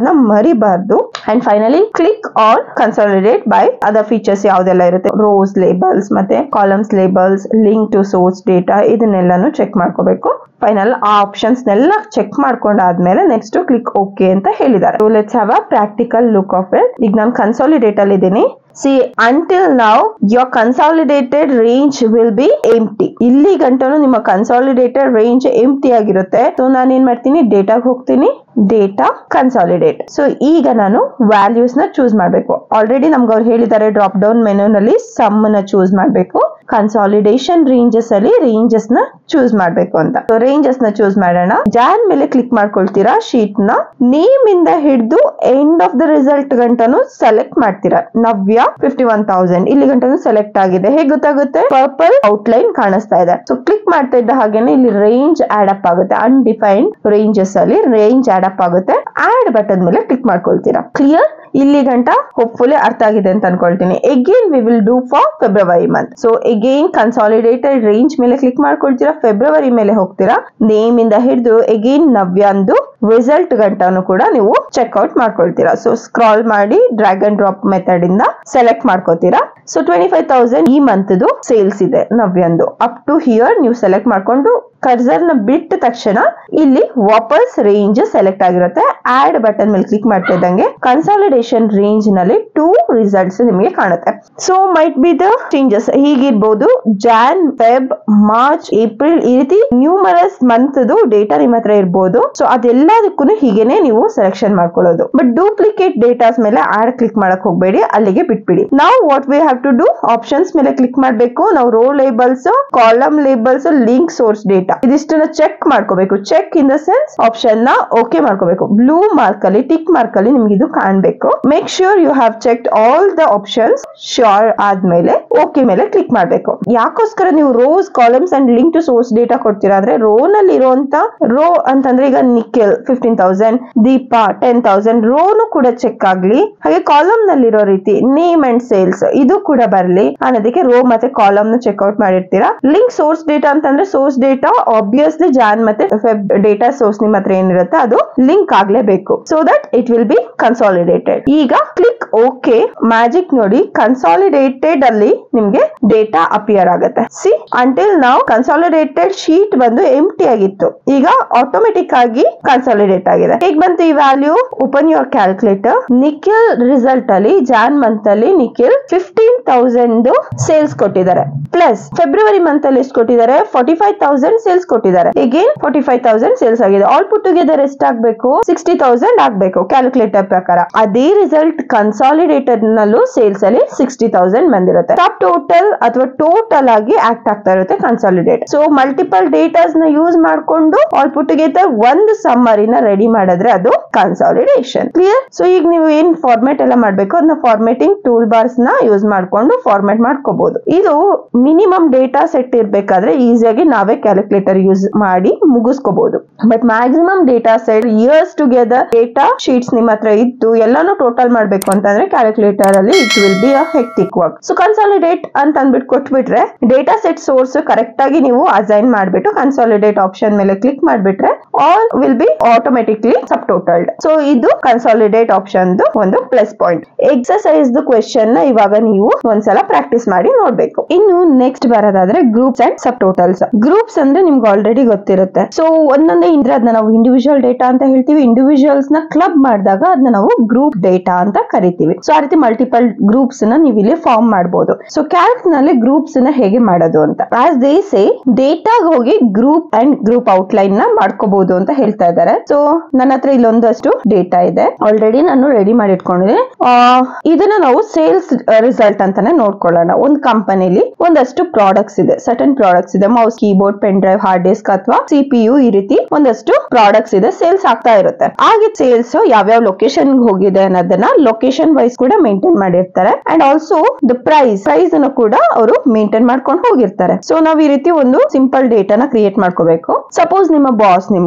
Speaker 1: ಅದನ್ನ ಮರಿಬಾರ್ದು and finally click on consolidate by other features ಯಾವ್ದೆಲ್ಲ ಇರುತ್ತೆ rows labels ಮತ್ತೆ columns labels link to source data ಇದನ್ನೆಲ್ಲಾನು ಚೆಕ್ ಮಾಡ್ಕೋಬೇಕು ಫೈನಲ್ ಆ ಆಪ್ಷನ್ಸ್ ನೆಲ್ಲ ಚೆಕ್ ಮಾಡ್ಕೊಂಡಾದ್ಮೇಲೆ ನೆಕ್ಸ್ಟ್ ಕ್ಲಿಕ್ ಓಕೆ ಅಂತ ಹೇಳಿದ್ದಾರೆ let's have a practical look of it ಈಗ ನಾನು ಕನ್ಸಾಲಿಡೇಟ್ ಅಲ್ಲಿ ಇದ್ದೀನಿ ಸಿ ಅಂಟಿಲ್ ನಾವು your consolidated range will be empty ಇಲ್ಲಿ ಗಂಟನು ನಿಮ್ಮ ಕನ್ಸಾಲಿಡೇಟೆಡ್ ರೇಂಜ್ ಎಂಟಿ ಆಗಿರುತ್ತೆ ಸೊ ನಾನು ಏನ್ ಮಾಡ್ತೀನಿ ಡೇಟಾಗೆ ಹೋಗ್ತೀನಿ ಡೇಟಾ ಕನ್ಸಾಲಿಡೇಟ್ ಸೊ ಈಗ ನಾನು ವ್ಯಾಲ್ಯೂಸ್ ನ ಚೂಸ್ ಮಾಡಬೇಕು ಆಲ್ರೆಡಿ ನಮ್ಗೆ ಅವ್ರು ಹೇಳಿದ್ದಾರೆ ಡ್ರಾಪ್ ಡೌನ್ ಮೆನು ನಲ್ಲಿ ಸಮ್ ನ ಚೂಸ್ ಮಾಡಬೇಕು ಕನ್ಸಾಲಿಡೇಷನ್ ರೇಂಜಸ್ ಅಲ್ಲಿ ರೇಂಜಸ್ ನ ಚೂಸ್ ಮಾಡಬೇಕು ಅಂತ ರೇಂಜಸ್ ನ ಚೂಸ್ ಮಾಡೋಣ ಜಾನ್ ಮೇಲೆ ಕ್ಲಿಕ್ ಮಾಡ್ಕೊಳ್ತೀರಾ ಶೀಟ್ ನ ನೇಮ್ ಇಂದ ಹಿಡಿದು ಎಂಡ್ ಆಫ್ ದ ರಿಸಲ್ಟ್ ಗಂಟನು ಸೆಲೆಕ್ಟ್ ಮಾಡ್ತೀರಾ ನವ್ಯ ಫಿಫ್ಟಿ ಒನ್ ತೌಸಂಡ್ ಇಲ್ಲಿ ಗಂಟನು ಸೆಲೆಕ್ಟ್ ಆಗಿದೆ ಹೇಗೆ ಗೊತ್ತಾಗುತ್ತೆ ಪರ್ಪಲ್ ಔಟ್ಲೈನ್ ಕಾಣಿಸ್ತಾ ಇದೆ ಸೊ ಕ್ಲಿಕ್ ಮಾಡ್ತಾ ಇದ್ದ ಹಾಗೇನೆ ಇಲ್ಲಿ ರೇಂಜ್ ಆಡ್ ಅಪ್ ಆಗುತ್ತೆ ಅನ್ಡಿಫೈನ್ಡ್ ರೇಂಜಸ್ ಅಲ್ಲಿ ರೇಂಜ್ ಆಡ್ ಅಪ್ ಆಗುತ್ತೆ ಆಡ್ ಬಟನ್ ಮೇಲೆ ಕ್ಲಿಕ್ ಮಾಡ್ಕೊಳ್ತೀರಾ ಕ್ಲಿಯರ್ ಇಲ್ಲಿ ಗಂಟ ಹೋಪ್ಫುಲಿ ಅರ್ಥ ಆಗಿದೆ ಅಂತ ಅನ್ಕೊಳ್ತೀನಿ again we will do for February month so again consolidated range ಮೇಲೆ ಕ್ಲಿಕ್ ಮಾಡ್ಕೊಳ್ತೀರಾ ಫೆಬ್ರವರಿ ಮೇಲೆ ಹೋಗ್ತೀರಾ ನೇಮ್ ಇಂದ ಹಿಡಿದು ಎಗೇನ್ ನವ್ಯಾಂದು ರಿಸಲ್ಟ್ ಗಂಟನು ಕೂಡ ನೀವು ಚೆಕ್ಔಟ್ ಮಾಡ್ಕೊಳ್ತೀರಾ ಸೊ ಸ್ಕ್ರಾಲ್ ಮಾಡಿ ಡ್ರ್ಯಾಗ್ ಅಂಡ್ ಡ್ರಾಪ್ ಮೆಥಡ್ ಇಂದ ಸೆಲೆಕ್ಟ್ ಮಾಡ್ಕೋತೀರಾ ಸೊ ಟ್ವೆಂಟಿ ಫೈವ್ ತೌಸಂಡ್ ಈ ಮಂತ್ ಸೇಲ್ಸ್ ಇದೆ ನವ್ಯಂದು ಅಪ್ ಟು ಹಿಯರ್ ನೀವು ಸೆಲೆಕ್ಟ್ ಮಾಡ್ಕೊಂಡು ಕರ್ಸರ್ ನ ಬಿಟ್ಟ ತಕ್ಷಣ ಇಲ್ಲಿ ವಾಪಸ್ ರೇಂಜ್ ಸೆಲೆಕ್ಟ್ ಆಗಿರುತ್ತೆ ಆಡ್ ಬಟನ್ ಮೇಲೆ ಕ್ಲಿಕ್ ಮಾಡ್ತಾ ಇದ್ದಂಗೆ ಕನ್ಸಾಲಿಡೇಷನ್ ರೇಂಜ್ ನಲ್ಲಿ ಟೂ ರಿಸಲ್ಟ್ಸ್ ನಿಮಗೆ ಕಾಣುತ್ತೆ so might be the changes ಹೀಗಿರ್ಬೋದು ಜಾನ್ ಫೆಬ್ ಮಾರ್ಚ್ ಏಪ್ರಿಲ್ ಈ ರೀತಿ ನ್ಯೂಮರಸ್ ಮಂತ್ ಡೇಟಾ ನಿಮ್ಮ ಹತ್ರ ಇರ್ಬೋದು ಸೊ ಅದೆಲ್ಲದಕ್ಕೂ ಹೀಗೇನೆ ನೀವು ಸೆಲೆಕ್ಷನ್ ಮಾಡ್ಕೊಳ್ಳೋದು ಬಟ್ ಡೂಪ್ಲಿಕೇಟ್ ಡೇಟಾಸ್ ಮೇಲೆ ಆಡ್ ಕ್ಲಿಕ್ ಮಾಡಕ್ ಹೋಗ್ಬೇಡಿ ಅಲ್ಲಿಗೆ ಬಿಟ್ಬಿಡಿ ನಾವು what we have to do options ಮೇಲೆ ಕ್ಲಿಕ್ ಮಾಡ್ಬೇಕು ನಾವು row labels column labels link source data ಇದಿಷ್ಟನ್ನ ಚೆಕ್ ಮಾಡ್ಕೋಬೇಕು check in the sense option ನ ಓಕೆ ಮಾಡ್ಕೋಬೇಕು ಬ್ಲೂ ಮಾರ್ಕ್ ಅಲ್ಲಿ ಟಿಕ್ ಮಾರ್ಕ್ ಅಲ್ಲಿ ನಿಮ್ಗೆ ಇದು ಕಾಣ್ಬೇಕು make sure you have check all the options sure ಆದ್ಮೇಲೆ ಓಕೆ ಮೇಲೆ ಕ್ಲಿಕ್ ಮಾಡ್ಬೇಕು ಯಾಕೋಸ್ಕರ ನೀವು rows columns and link to source data ಕೊಡ್ತೀರಾ ಅಂದ್ರೆ ರೋ ನಲ್ಲಿ ಇರುವಂತ ರೋ ಅಂತಂದ್ರೆ ಈಗ Nikhil fifteen thousand Deepa ten thousand ರೋನು ಕೂಡ ಚೆಕ್ ಆಗ್ಲಿ ಹಾಗೆ ಕಾಲಮ್ ನಲ್ಲಿರೋ ರೀತಿ ನೇಮ್ ಅಂಡ್ ಸೇಲ್ಸ್ ಇದು ಕೂಡ ಬರ್ಲಿ ಅನ್ನೋದಕ್ಕೆ ರೋ ಮತ್ತೆ ಕಾಲಮ್ ನ ಚೆಕ್ಔಟ್ ಮಾಡಿರ್ತೀರಾ ಲಿಂಕ್ ಸೋರ್ಸ್ ಡೇಟಾ ಅಂತಂದ್ರೆ ಸೋರ್ಸ್ ಡೇಟಾ ಆಬ್ವಿಯಸ್ಲಿ ಜಾನ್ ಮತ್ತೆ ಫೆಬ್ ಡೇಟಾ ಸೋರ್ಸ್ ನಿಮ್ಮ ಹತ್ರ ಏನಿರುತ್ತೆ ಅದು ಲಿಂಕ್ ಆಗ್ಲೇಬೇಕು so that it will be consolidated ಈಗ ಕ್ಲಿಕ್ ಓಕೆ ಮ್ಯಾಜಿಕ್ ನೋಡಿ ಕನ್ಸಾಲಿಡೇಟೆಡ್ ಅಲ್ಲಿ ನಿಮ್ಗೆ ಡೇಟಾ ಅಪಿಯರ್ ಆಗುತ್ತೆ ಸಿ ಅಂಟಿಲ್ ನಾವು ಕನ್ಸಾಲಿಡೇಟೆಡ್ ಶೀಟ್ ಬಂದು ಎಂಟಿ ಆಗಿತ್ತು ಈಗ ಆಟೋಮೆಟಿಕ್ ಆಗಿ ಕನ್ಸಾಲಿಡೇಟ್ ಆಗಿದೆ ಹೇಗ್ ಬಂತು ಈ value open your calculator Nikhil result ಅಲ್ಲಿ ಜಾನ್ ಮಂತ್ ಅಲ್ಲಿ ನಿಖಿಲ್ ಫಿಫ್ಟೀನ್ ತೌಸಂಡ್ ಸೇಲ್ಸ್ ಕೊಟ್ಟಿದ್ದಾರೆ ಪ್ಲಸ್ ಫೆಬ್ರವರಿ ಮಂತ್ ಅಲ್ಲಿ ಎಷ್ಟು ಕೊಟ್ಟಿದ್ದಾರೆ ಫಾರ್ಟಿ ಫೈವ್ ತೌಸಂಡ್ ಸೇಲ್ಸ್ ಕೊಟ್ಟಿದ್ದಾರೆ again forty five thousand sales ಆಗಿದೆ ಆಲ್ ಪುಟ್ ಟುಗೆದರ್ ಎಷ್ಟು ಆಗ್ಬೇಕು ಸಿಕ್ಸ್ಟಿ ತೌಸಂಡ್ ಆಗ್ಬೇಕು ಕ್ಯಾಲ್ಕುಲೇಟರ್ ಪ್ರಕಾರ ಅದೇ ರಿಸಲ್ಟ್ ಕನ್ಸಾಲಿಡೇಟೆಡ್ ನಲ್ಲೂ ಸೇಲ್ಸ್ ಅಲ್ಲಿ ಸಿಕ್ಸ್ಟಿ ತೌಸಂಡ್ ಬಂದಿರುತ್ತೆ ಟಾಪ್ ಟೋಟಲ್ ಅಥವಾ ಟೋಟಲ್ ಆಗಿ ಆಕ್ಟ್ ಆಗ್ತಾ ಇರುತ್ತೆ ಕನ್ಸಾಲಿಡೇಟ್ ಸೊ ಮಲ್ಟಿಪಲ್ ಡೇಟಾಸ್ ನ ಯೂಸ್ ಮಾಡ್ಕೊಂಡು ಆಲ್ ಪುಟ್ ಟುಗೆದರ್ ಒಂದು ಸಮ್ಮರಿನ ರೆಡಿ ಮಾಡಿದ್ರೆ ಅದು ಕನ್ಸಾಲಿಡೇಷನ್ ಕ್ಲಿಯರ್ ಸೊ ಈಗ ನೀವು ಏನ್ ಫಾರ್ಮೆಟ್ ಎಲ್ಲ ಮಾಡ್ಬೇಕು ಅದನ್ನ ಫಾರ್ಮೆಟಿಂಗ್ ಟೂಲ್ ಬಾರ್ಸ್ ನ ಯೂಸ್ ಮಾಡ್ಕೊಂಡು ಫಾರ್ಮೆಟ್ ಮಾಡ್ಕೋಬಹುದು ಇದು ಮಿನಿಮಮ್ ಡೇಟಾ ಸೆಟ್ ಇರ್ಬೇಕಾದ್ರೆ ಈಸಿಯಾಗಿ ನಾವೇ ಕ್ಯಾಲ್ಕುಲೇಟರ್ ಯೂಸ್ ಮಾಡಿ ಮುಗಿಸ್ಕೋಬಹುದು but maximum data set years together data sheets ನಿಮ್ಮ ಹತ್ರ ಇದ್ದು ಎಲ್ಲಾನು ಟೋಟಲ್ ಮಾಡ್ಬೇಕು ಅಂತಂದ್ರೆ ಕ್ಯಾಲ್ಕುಲೇಟರ್ ಅಲ್ಲಿ it will be a hectic work so consolidate ಅಂತ ಅಂದ್ಬಿಟ್ಟು ಕೊಟ್ಬಿಟ್ರೆ ಡೇಟಾ ಸೆಟ್ ಸೋರ್ಸ್ ಕರೆಕ್ಟ್ ಆಗಿ ನೀವು ಅಸೈನ್ ಮಾಡ್ಬಿಟ್ಟು ಕನ್ಸಾಲಿಡೇಟ್ ಆಪ್ಷನ್ ಮೇಲೆ ಕ್ಲಿಕ್ ಮಾಡ್ಬಿಟ್ರೆ all will be automatically subtotalled so ಇದು ಕನ್ಸಾಲಿಡೇಟ್ ಆಪ್ಷನ್ ಒಂದು ಪ್ಲಸ್ ಪಾಯಿಂಟ್ ಎಕ್ಸಸೈಸ್ ಕ್ವೆಶನ್ ನ ಇವಾಗ ನೀವು ಒಂದ್ಸಲ ಪ್ರಾಕ್ಟೀಸ್ ಮಾಡಿ ನೋಡ್ಬೇಕು ಇನ್ನು ನೆಕ್ಸ್ಟ್ ಬರೋದಾದ್ರೆ groups and subtotals groups ಅಂದ್ರೆ ನಿಮ್ಗೆ ಆಲ್ರೆಡಿ ಗೊತ್ತಿರುತ್ತೆ ಸೊ ಒಂದೊಂದೇ ಇಂದ್ರೆ ಅದನ್ನ ನಾವು ಇಂಡಿವಿಜುವಲ್ ಡೇಟಾ ಅಂತ ಹೇಳ್ತೀವಿ ಇಂಡಿವಿಜುವಲ್ಸ್ ನ ಕ್ಲಬ್ ಮಾಡಿದಾಗ ಅದನ್ನ ನಾವು ಗ್ರೂಪ್ ಡೇಟಾ ಅಂತ ಕರಿತೀವಿ ಸೊ ಆ ರೀತಿ ಮಲ್ಟಿಪಲ್ ಗ್ರೂಪ್ಸ್ ನ ನೀವು ಇಲ್ಲಿ ಫಾರ್ಮ್ ಮಾಡಬಹುದು ಸೊ ಕ್ಯಾಲ್ಕ್ ನಲ್ಲಿ ಗ್ರೂಪ್ಸ್ ನ ಹೇಗೆ ಮಾಡೋದು ಅಂತ ಆಸ್ ದೇ ಸೇ ಡೇಟಾಗ ಹೋಗಿ ಗ್ರೂಪ್ ಅಂಡ್ ಗ್ರೂಪ್ ಔಟ್ಲೈನ್ ನ ಮಾಡ್ಕೋಬಹುದು ಅಂತ ಹೇಳ್ತಾ ಇದ್ದಾರೆ ಸೊ ನನ್ನ ಹತ್ರ ಇಲ್ಲೊಂದಷ್ಟು ಡೇಟಾ ಇದೆ ಆಲ್ರೆಡಿ ನಾನು ರೆಡಿ ಮಾಡಿ ಇಟ್ಕೊಂಡಿದ್ದೀನಿ ಆ, ಇದನ್ನ ನಾವು ಸೇಲ್ಸ್ ರಿಸಲ್ಟ್ ಅಂತಾನೆ ನೋಡ್ಕೊಳ್ಳೋಣ ಒಂದು ಕಂಪನಿಲಿ ಒಂದಷ್ಟು ಪ್ರಾಡಕ್ಟ್ಸ್ ಇದೆ ಸರ್ಟನ್ ಪ್ರಾಡಕ್ಟ್ಸ್ ಇದೆ mouse keyboard pen drive hard disk ಅಥವಾ ಸಿಪಿಯು ಈ ರೀತಿ ಒಂದಷ್ಟು ಪ್ರಾಡಕ್ಟ್ಸ್ ಇದೆ ಸೇಲ್ಸ್ ಆಗ್ತಾ ಇರುತ್ತೆ ಹಾಗೆ ಸೇಲ್ಸ್ ಯಾವ್ಯಾವ ಲೊಕೇಶನ್ ಹೋಗಿದೆ ಅನ್ನೋದನ್ನ ಲೊಕೇಶನ್ ವೈಸ್ ಕೂಡ ಮೇಂಟೈನ್ ಮಾಡಿರ್ತಾರೆ and also the price price ಅನ್ನು ಕೂಡ ಅವರು ಮೇಂಟೈನ್ ಮಾಡ್ಕೊಂಡು ಹೋಗಿರ್ತಾರೆ ಸೊ ನಾವ್ ಈ ರೀತಿ ಒಂದು ಸಿಂಪಲ್ ಡೇಟಾನ ಕ್ರಿಯೇಟ್ ಮಾಡ್ಕೋಬೇಕು ಸಪೋಸ್ ನಿಮ್ಮ ಬಾಸ್ ನಿಮ್ಗೆ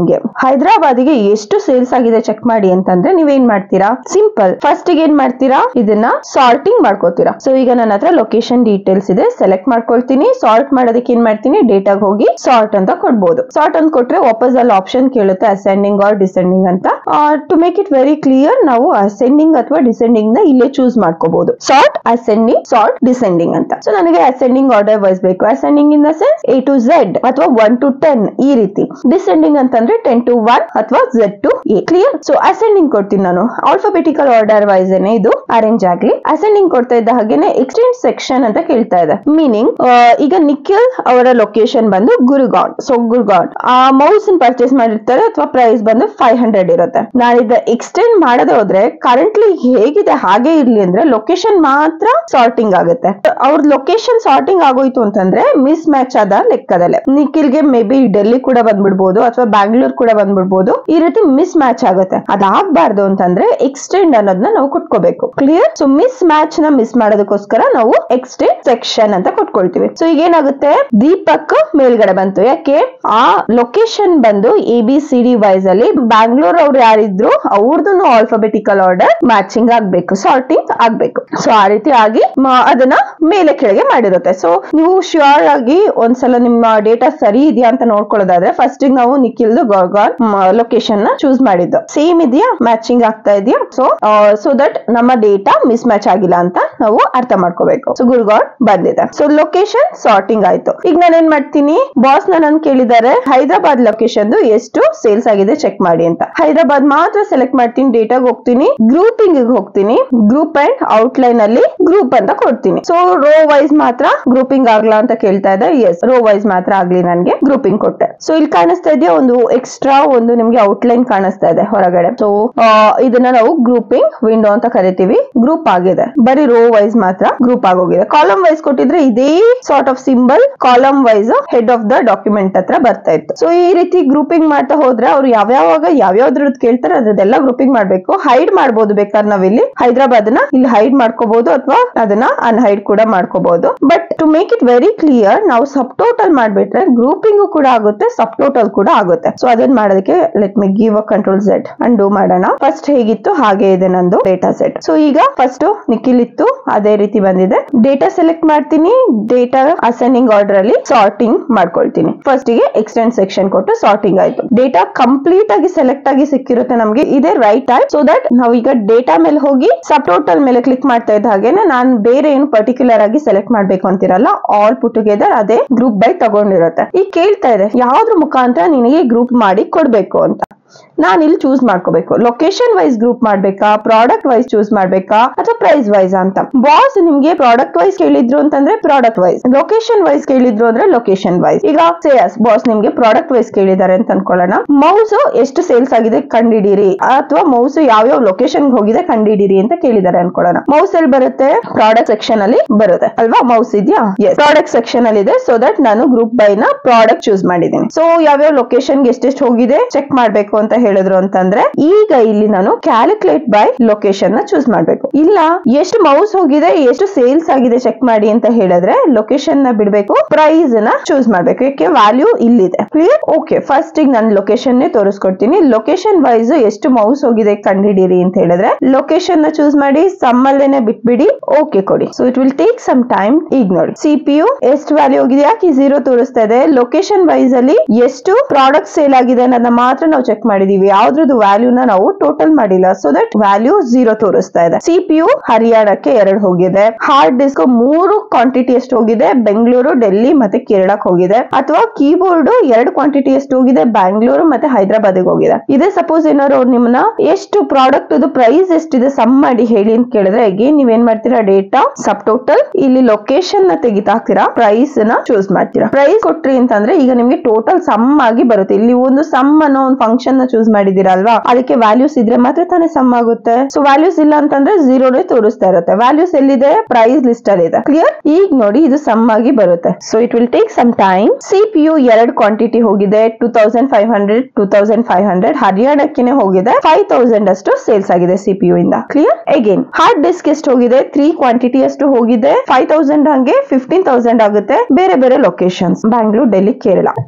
Speaker 1: ನಿಮ್ಗೆ ಹೈದರಾಬಾದಿಗೆ ಎಷ್ಟು ಸೇಲ್ಸ್ ಆಗಿದೆ ಚೆಕ್ ಮಾಡಿ ಅಂತಂದ್ರೆ ನೀವೇನ್ ಮಾಡ್ತೀರಾ ಸಿಂಪಲ್ ಫಸ್ಟ್ ಏನ್ ಮಾಡ್ತೀರಾ ಇದನ್ನ ಸಾರ್ಟಿಂಗ್ ಮಾಡ್ಕೋತೀರಾ ಸೊ ಈಗ ನನ್ನ ಹತ್ರ ಲೊಕೇಶನ್ ಡೀಟೇಲ್ಸ್ ಇದೆ ಸೆಲೆಕ್ಟ್ ಮಾಡ್ಕೊಳ್ತೀನಿ ಸಾರ್ಟ್ ಮಾಡೋದಕ್ಕೆ ಏನ್ ಮಾಡ್ತೀನಿ ಡೇಟಾಗ ಹೋಗಿ ಸಾರ್ಟ್ ಅಂತ ಕೊಡ್ಬೋದು ಸಾರ್ಟ್ ಅಂತ ಕೊಟ್ರೆ ವಾಪಸ್ ಅಲ್ಲಿ ಆಪ್ಷನ್ ಕೇಳುತ್ತೆ ಅಸೆಂಡಿಂಗ್ ಆರ್ ಡಿಸೆಂಡಿಂಗ್ ಅಂತ to make it very clear ನಾವು ಅಸೆಂಡಿಂಗ್ ಅಥವಾ ಡಿಸೆಂಡಿಂಗ್ ನ ಇಲ್ಲೇ ಚೂಸ್ ಮಾಡ್ಕೋಬಹುದು ಸಾರ್ಟ್ ಅಸೆಂಡಿಂಗ್ ಸಾರ್ಟ್ ಡಿಸೆಂಡಿಂಗ್ ಅಂತ ಸೊ ನನಗೆ ಅಸೆಂಡಿಂಗ್ ಆರ್ಡರ್ ವೈಸ್ ಬೇಕು ascending in the sense A to Z ಅಥವಾ ಒನ್ ಟು ಟೆನ್ ಈ ರೀತಿ ಡಿಸೆಂಡಿಂಗ್ ಅಂತಂದ್ರೆ ಟೆನ್ ಟು ಒನ್ ಅಥವಾ Z to A clear so ascending ಕೊಡ್ತೀನಿ ನಾನು ಆಲ್ಫಾಬೆಟಿಕಲ್ ಆರ್ಡರ್ ವೈಸ್ ಏನೆ ಇದು ಅರೇಂಜ್ ಆಗ್ಲಿ ಅಸೆಂಡಿಂಗ್ ಕೊಡ್ತಾ ಇದ್ದ ಹಾಗೇನೆ ಎಕ್ಸ್ಟೆಂಡ್ ಸೆಕ್ಷನ್ ಅಂತ ಕೇಳ್ತಾ ಇದೆ ಮೀನಿಂಗ್ ಈಗ ನಿಖಿಲ್ ಅವರ ಲೊಕೇಶನ್ ಬಂದು ಗುರುಗಾಂವ್ ಸೊ ಗುರುಗಾಂವ್ ಆ ಮೌಸ್ ಪರ್ಚೇಸ್ ಮಾಡಿರ್ತಾರೆ ಅಥವಾ ಪ್ರೈಸ್ ಬಂದು ಫೈವ್ ಹಂಡ್ರೆಡ್ ಇರುತ್ತೆ ನಾನು ಇದ ಎಕ್ಸ್ಟೆಂಡ್ ಮಾಡದೆ ಹೋದ್ರೆ ಕರೆಂಟ್ಲಿ ಹೇಗಿದೆ ಹಾಗೆ ಇರ್ಲಿ ಅಂದ್ರೆ ಲೊಕೇಶನ್ ಮಾತ್ರ ಸಾರ್ಟಿಂಗ್ ಆಗುತ್ತೆ ಅವ್ರ ಲೊಕೇಶನ್ ಸಾರ್ಟಿಂಗ್ ಆಗೋಯ್ತು ಅಂತಂದ್ರೆ ಮಿಸ್ ಮ್ಯಾಚ್ ಆದ ಲೆಕ್ಕದಲ್ಲೇ ನಿಖಿಲ್ಗೆ ಮೇ ಬಿ ಡೆಲ್ಲಿ ಕೂಡ ಬಂದ್ಬಿಡ್ಬೋದು ಅಥವಾ ಬ್ಯಾಂಗ್ಳೂರ್ ಕೂಡ ಬಂದ್ಬಿಡ್ಬೋದು ಈ ರೀತಿ ಮಿಸ್ ಮ್ಯಾಚ್ ಆಗುತ್ತೆ ಅದಾಗಬಾರ್ದು ಅಂತಂದ್ರೆ ಎಕ್ಸ್ಟೆಂಡ್ ಅನ್ನೋದನ್ನ ನಾವು ಕೊಟ್ಕೋಬೇಕು ಕ್ಲಿಯರ್ ಸೊ ಮಿಸ್ ಮ್ಯಾಚ್ ನ ಮಿಸ್ ಮಾಡೋದಕ್ಕೋಸ್ಕರ ನಾವು ಎಕ್ಸ್ಟೆಂಡ್ ಸೆಕ್ಷನ್ ಅಂತ ಕೊಟ್ಕೊಳ್ತೀವಿ ಸೊ ಈಗ ಏನಾಗುತ್ತೆ ದೀಪಕ್ ಮೇಲ್ಗಡೆ ಬಂತು ಯಾಕೆ ಆ ಲೊಕೇಶನ್ ಬಂದು A B C D wise ಅಲ್ಲಿ ಬ್ಯಾಂಗ್ಳೂರ್ ಅವ್ರು ಯಾರಿದ್ರು ಅವ್ರದ್ದು ಆಲ್ಫಾಬೆಟಿಕಲ್ ಆರ್ಡರ್ ಮ್ಯಾಚಿಂಗ್ ಆಗ್ಬೇಕು ಸಾರ್ಟಿಂಗ್ ಆಗ್ಬೇಕು ಸೊ ಆ ರೀತಿ ಆಗಿ ಮ- ಅದನ್ನ ಮೇಲೆ ಕೆಳಗೆ ಮಾಡಿರುತ್ತೆ ಸೊ ನೀವು ಶ್ಯೂರ್ ಆಗಿ ಒಂದ್ಸಲ ನಿಮ್ಮ ಡೇಟಾ ಸರಿ ಇದೆಯಾ ಅಂತ ನೋಡ್ಕೊಳ್ಳೋದಾದ್ರೆ ಫಸ್ಟ್ ನಾವು ನಿಖಿಲ್ದು ಗಾರ್ಗಾನ್ ಲೊಕೇಶನ್ ನ ಚೂಸ್ ಮಾಡಿದ್ದು ಸೇಮ್ ಇದೆಯಾ ಮ್ಯಾಚಿಂಗ್ ಆಗ್ತಾ ಇದೆಯಾ ಸೊ ಸೊ ದಟ್ ನಮ್ಮ ಡೇಟಾ ಮಿಸ್ ಮ್ಯಾಚ್ ಆಗಿಲ್ಲ ಅಂತ ನಾವು ಅರ್ಥ ಮಾಡ್ಕೋಬೇಕು ಸೊ ಗುರುಗಾಂವ್ ಬಂದಿದೆ ಸೊ ಲೊಕೇಶನ್ ಸಾರ್ಟಿಂಗ್ ಆಯ್ತು ಈಗ ನಾನು ಏನ್ ಮಾಡ್ತೀನಿ ಬಾಸ್ ನನ್ ಕೇಳಿದ್ದಾರೆ ಹೈದರಾಬಾದ್ ಲೊಕೇಶನ್ ಎಷ್ಟು ಸೇಲ್ಸ್ ಆಗಿದೆ ಚೆಕ್ ಮಾಡಿ ಅಂತ ಹೈದರಾಬಾದ್ ಮಾತ್ರ ಸೆಲೆಕ್ಟ್ ಮಾಡ್ತೀನಿ ಡೇಟಾಗ್ ಹೋಗ್ತೀನಿ ಗ್ರೂಪಿಂಗ್ ಹೋಗ್ತೀನಿ ಗ್ರೂಪ್ ಅಂಡ್ ಔಟ್ಲೈನ್ ಅಲ್ಲಿ ಗ್ರೂಪ್ ಅಂತ ಕೊಡ್ತೀನಿ ಸೊ ರೋ ವೈಸ್ ಮಾತ್ರ ಗ್ರೂಪಿಂಗ್ ಆಗ್ಲಾ ಅಂತ ಕೇಳ್ತಾ ಇದೆ ಎಸ್ ರೋ ವೈಸ್ ಮಾತ್ರ ಆಗ್ಲಿ ನನ್ಗೆ ಗ್ರೂಪಿಂಗ್ ಕೊಟ್ಟೆ ಸೊ ಇಲ್ಲಿ ಕಾಣಿಸ್ತಾ ಇದೆಯಾ ಒಂದು ಎಕ್ಸ್ಟ್ರಾ ಒಂದು ನಿಮ್ಗೆ ಔಟ್ಲೈನ್ ಕಾಣಿಸ್ತಾ ಇದೆ ಹೊರಗಡೆ ಸೊ ಇದನ್ನ ನಾವು ಗ್ರೂಪಿಂಗ್ ವಿಂಡೋ ಅಂತ ಕರಿತೀವಿ ಗ್ರೂಪ್ ಆಗಿದೆ ಬರೀ ರೋ ವೈಸ್ ಮಾತ್ರ ಗ್ರೂಪ್ ಆಗೋಗಿದೆ ಕಾಲಮ್ ವೈಸ್ ಕೊಟ್ಟಿದ್ರೆ ಇದೇ sort of symbol column wise head of the document ಹತ್ರ ಬರ್ತಾ ಇತ್ತು ಸೊ ಈ ರೀತಿ ಗ್ರೂಪಿಂಗ್ ಮಾಡ್ತಾ ಹೋದ್ರೆ ಅವ್ರು ಯಾವ್ಯಾವಾಗ ಯಾವ್ಯಾವ್ದ್ರದ್ದು ಕೇಳ್ತಾರೆ ಅದ್ರದ್ದೆಲ್ಲ ಗ್ರೂಪಿಂಗ್ ಮಾಡ್ಬೇಕು ಹೈಡ್ ಮಾಡ್ಬೋದು ಬೇಕಾದ್ರೆ ನಾವಿಲ್ಲಿ ಹೈದರಾಬಾದ್ ನ ಇಲ್ಲಿ ಹೈಡ್ ಮಾಡ್ಕೋಬಹುದು ಅಥವಾ ಅದನ್ನ ಅನ್ಹೈಡ್ ಕೂಡ ಮಾಡ್ಕೋಬಹುದು but to make it very clear ನಾವು ಸಬ್ ಟೋಟಲ್ ಮಾಡ್ಬಿಟ್ರೆ ಗ್ರೂಪಿಂಗ್ ಕೂಡ ಆಗುತ್ತೆ ಸಬ್ ಟೋಟಲ್ ಕೂಡ ಆಗುತ್ತೆ ಸೊ ಅದನ್ನ ಮಾಡೋದಕ್ಕೆ let me give a control set and do ಮಾಡೋಣ ಫಸ್ಟ್ ಹೇಗಿತ್ತು ಹಾಗೆ ಇದೆ ನಂದು ಡೇಟಾ ಸೆಟ್ ಸೊ ಈಗ ಫಸ್ಟ್ ನಿಖಿಲ್ ಇತ್ತು ಅದೇ ರೀತಿ ಬಂದಿದೆ ಡೇಟಾ ಸೆಲೆಕ್ಟ್ ಮಾಡ್ತೀನಿ ಡೇಟಾ ಅಸೆಂಡಿಂಗ್ ಆರ್ಡರ್ ಅಲ್ಲಿ ಸಾರ್ಟಿಂಗ್ ಮಾಡ್ಕೊಳ್ತೀನಿ ಫಸ್ಟ್ ಗೆ ಎಕ್ಸ್ಟೆಂಡ್ ಸೆಕ್ಷನ್ ಕೊಟ್ಟು ಸಾರ್ಟಿಂಗ್ ಆಯ್ತು ಡೇಟಾ ಕಂಪ್ಲೀಟ್ ಆಗಿ ಸೆಲೆಕ್ಟ್ ಆಗಿ ಸಿಕ್ಕಿರುತ್ತೆ ನಮ್ಗೆ ಇದೇ ರೈಟ್ ಟೈಮ್ ಸೊ ದಟ್ ನಾವು ಈಗ ಡೇಟಾ ಮೇಲೆ ಹೋಗಿ ಸಬ್ ಟೋಟಲ್ ಮೇಲೆ ಕ್ಲಿಕ್ ಮಾಡ್ತಾ ಇದ್ದ ಹಾಗೇನೆ ನಾನು ಬೇರೆ ಏನು ಪರ್ಟಿಕ್ಯುಲರ್ ಆಗಿ ಸೆಲೆಕ್ಟ್ ಮಾಡ್ಬೇಕು ಅಂತಿರಲ್ಲ ಆಲ್ ಪುಟ್ ಟುಗೆದರ್ ಅದೇ ಗ್ರೂಪ್ ಬೈ ತಗೊಂಡಿರುತ್ತೆ ಈಗ ಕೇಳ್ತಾ ಇದೆ ಯಾವ್ದ್ರ ಮುಖಾಂತರ ನಿನಗೆ ಗ್ರೂಪ್ ಮಾಡಿ ಕೊಡ್ಬೇಕು ಅಂತ ನಾನು ಇಲ್ಲಿ ಚೂಸ್ ಮಾಡ್ಕೋಬೇಕು ಲೊಕೇಶನ್ ವೈಸ್ ಗ್ರೂಪ್ ಮಾಡ್ಬೇಕಾ ಪ್ರಾಡಕ್ಟ್ ವೈಸ್ ಚೂಸ್ ಮಾಡ್ಬೇಕಾ ಅಥವಾ ಪ್ರೈಸ್ ವೈಸ್ ಅಂತ ಬಾಸ್ ನಿಮ್ಗೆ ಪ್ರಾಡಕ್ಟ್ ವೈಸ್ ಕೇಳಿದ್ರು ಅಂತಂದ್ರೆ ಪ್ರಾಡಕ್ಟ್ ವೈಸ್ ಲೊಕೇಶನ್ ವೈಸ್ ಕೇಳಿದ್ರು ಅಂದ್ರೆ ಲೊಕೇಶನ್ ವೈಸ್ ಈಗ ಸೇಯಸ್ ಬಾಸ್ ನಿಮ್ಗೆ ಪ್ರಾಡಕ್ಟ್ ವೈಸ್ ಕೇಳಿದ್ದಾರೆ ಅಂತ ಅನ್ಕೊಳ್ಳೋಣ ಮೌಸ್ ಎಷ್ಟು ಸೇಲ್ಸ್ ಆಗಿದೆ ಕಂಡಿಡೀರಿ ಅಥವಾ ಮೌಸ್ ಯಾವ್ಯಾವ ಲೊಕೇಶನ್ ಹೋಗಿದೆ ಕಂಡಿಡೀರಿ ಅಂತ ಕೇಳಿದ್ದಾರೆ ಅನ್ಕೊಳ್ಳೋಣ ಮೌಸ್ ಎಲ್ಲಿ ಬರುತ್ತೆ ಪ್ರಾಡಕ್ಟ್ ಸೆಕ್ಷನ್ ಅಲ್ಲಿ ಬರುತ್ತೆ ಅಲ್ವಾ ಮೌಸ್ ಇದೆಯಾ ಪ್ರಾಡಕ್ಟ್ ಸೆಕ್ಷನ್ ಅಲ್ಲಿ ಇದೆ ಸೊ ದಟ್ ನಾನು ಗ್ರೂಪ್ ಬೈ ನ ಪ್ರಾಡಕ್ಟ್ ಚೂಸ್ ಮಾಡಿದ್ದೀನಿ ಸೊ ಯಾವ್ಯಾವ ಲೊಕೇಶನ್ ಎಷ್ಟೆಷ್ಟು ಹೋಗಿದೆ ಚೆಕ್ ಮಾಡ್ಬೇಕು ಅಂತ ಹೇಳಿದ್ರು ಅಂತಂದ್ರೆ ಈಗ ಇಲ್ಲಿ ನಾನು ಕ್ಯಾಲ್ಕುಲೇಟ್ ಬೈ ಲೊಕೇಶನ್ ನ ಚೂಸ್ ಮಾಡ್ಬೇಕು ಇಲ್ಲ ಎಷ್ಟು ಮೌಸ್ ಹೋಗಿದೆ ಎಷ್ಟು ಸೇಲ್ಸ್ ಆಗಿದೆ ಚೆಕ್ ಮಾಡಿ ಅಂತ ಹೇಳಿದ್ರೆ ಲೊಕೇಶನ್ ನ ಬಿಡ್ಬೇಕು ಪ್ರೈಸ್ ನ ಚೂಸ್ ಮಾಡ್ಬೇಕು ಯಾಕೆ ವ್ಯಾಲ್ಯೂ ಇಲ್ಲಿದೆ ಕ್ಲಿಯರ್ ಓಕೆ ಫಸ್ಟ್ ಈಗ ನಾನು ಲೊಕೇಶನ್ ನೇ ತೋರಿಸ್ಕೊಡ್ತೀನಿ ಲೊಕೇಶನ್ ವೈಸ್ ಎಷ್ಟು ಮೌಸ್ ಹೋಗಿದೆ ಕಂಡಿಡೀರಿ ಅಂತ ಹೇಳಿದ್ರೆ ಲೊಕೇಶನ್ ನ ಚೂಸ್ ಮಾಡಿ ಸಮ್ಮಲ್ಲೇನೆ ಬಿಟ್ಬಿಡಿ ಓಕೆ ಕೊಡಿ so it will take some time ಈಗ ನೋಡಿ ಸಿ ಪಿ ಯು ಎಷ್ಟು ವ್ಯಾಲ್ಯೂ ಹೋಗಿದೆ ಯಾಕೆ ಝೀರೋ ತೋರಿಸ್ತಾ ಇದೆ ಲೊಕೇಶನ್ ವೈಸ್ ಅಲ್ಲಿ ಎಷ್ಟು ಪ್ರಾಡಕ್ಟ್ ಸೇಲ್ ಆಗಿದೆ ಅನ್ನೋದನ್ನ ಮಾತ್ರ ನಾವು ಚೆಕ್ ಮಾಡಿದೀವಿ ಯಾವ್ದ್ರದ್ದು ವ್ಯಾಲ್ಯೂನ ನಾವು ಟೋಟಲ್ ಮಾಡಿಲ್ಲ ಸೊ ದಟ್ ವ್ಯಾಲ್ಯೂ ಝೀರೋ ತೋರಿಸ್ತಾ ಇದೆ ಸಿ ಪಿ ಯು ಹರಿಯಾಣಕ್ಕೆ ಎರಡು ಹೋಗಿದೆ ಹಾರ್ಡ್ ಡಿಸ್ಕ್ ಮೂರು ಕ್ವಾಂಟಿಟಿ ಎಷ್ಟು ಹೋಗಿದೆ ಬೆಂಗಳೂರು ಡೆಲ್ಲಿ ಮತ್ತೆ ಕೇರಳಕ್ಕೆ ಹೋಗಿದೆ ಅಥವಾ ಕೀಬೋರ್ಡ್ ಎರಡು ಕ್ವಾಂಟಿಟಿ ಎಷ್ಟು ಹೋಗಿದೆ ಬ್ಯಾಂಗ್ಳೂರು ಮತ್ತೆ ಹೈದರಾಬಾದ್ ಹೋಗಿದೆ ಇದೇ ಸಪೋಸ್ ಏನಾದ್ರು ಅವ್ರು ನಿಮ್ಮನ್ನ ಎಷ್ಟು ಪ್ರಾಡಕ್ಟ್ ಪ್ರೈಸ್ ಎಷ್ಟಿದೆ ಸಮ್ ಮಾಡಿ ಹೇಳಿ ಅಂತ ಕೇಳಿದ್ರೆ ಅಗೇನ್ ನೀವೇನ್ ಮಾಡ್ತೀರಾ ಡೇಟಾ ಸಬ್ ಟೋಟಲ್ ಇಲ್ಲಿ ಲೊಕೇಶನ್ ನ ತೆಗಿತಾ ಹಾಕ್ತೀರಾ ಪ್ರೈಸ್ ನ ಚೂಸ್ ಮಾಡ್ತೀರಾ ಪ್ರೈಸ್ ಕೊಟ್ರಿ ಅಂತಂದ್ರೆ ಈಗ ನಿಮ್ಗೆ ಟೋಟಲ್ ಸಮ್ ಆಗಿ ಬರುತ್ತೆ ಇಲ್ಲಿ ಒಂದು ಸಮ್ ಅನ್ನೋ ಒಂದು ಫಂಕ್ಷನ್ ನ ಚೂಸ್ ಮಾಡಿದೀರಾ ಅಲ್ವಾ ಅದಕ್ಕೆ ವ್ಯಾಲ್ಯೂಸ್ ಇದ್ರೆ ಮಾತ್ರ ತಾನೇ ಸಮ್ ಆಗುತ್ತೆ ಸೊ ವ್ಯಾಲ್ಯೂಸ್ ಇಲ್ಲ ಅಂತಂದ್ರೆ ಝೀರೋನೇ ತೋರಿಸ್ತಾ ಇರುತ್ತೆ ವ್ಯಾಲ್ಯೂಸ್ ಎಲ್ಲಿದೆ ಪ್ರೈಸ್ ಲಿಸ್ಟ್ ಅಲ್ಲಿ ಇದೆ ಕ್ಲಿಯರ್ ಈಗ ನೋಡಿ ಇದು ಸಮ್ ಆಗಿ ಬರುತ್ತೆ so it will take some time C P U ಎರಡು ಕ್ವಾಂಟಿಟಿ ಹೋಗಿದೆ two thousand five hundred two thousand five hundred ಹರಿಯಾಣಕ್ಕೆ ಹೋಗಿದೆ ಫೈವ್ ತೌಸಂಡ್ ಅಷ್ಟು ಸೇಲ್ಸ್ ಆಗಿದೆ ಸಿ ಪಿ ಯು ಇಂದ ಕ್ಲಿಯರ್ ಅಗೇನ್ ಹಾರ್ಡ್ ಡಿಸ್ಕ್ ಎಷ್ಟು ಹೋಗಿದೆ ತ್ರೀ ಕ್ವಾಂಟಿಟಿ ಅಷ್ಟು ಹೋಗಿದೆ ಫೈವ್ ತೌಸಂಡ್ ಹಂಗೆ ಫಿಫ್ಟೀನ್ ತೌಸಂಡ್ ಆಗುತ್ತೆ ಬೇರೆ ಬೇರೆ locations Bangalore Delhi Kerala okay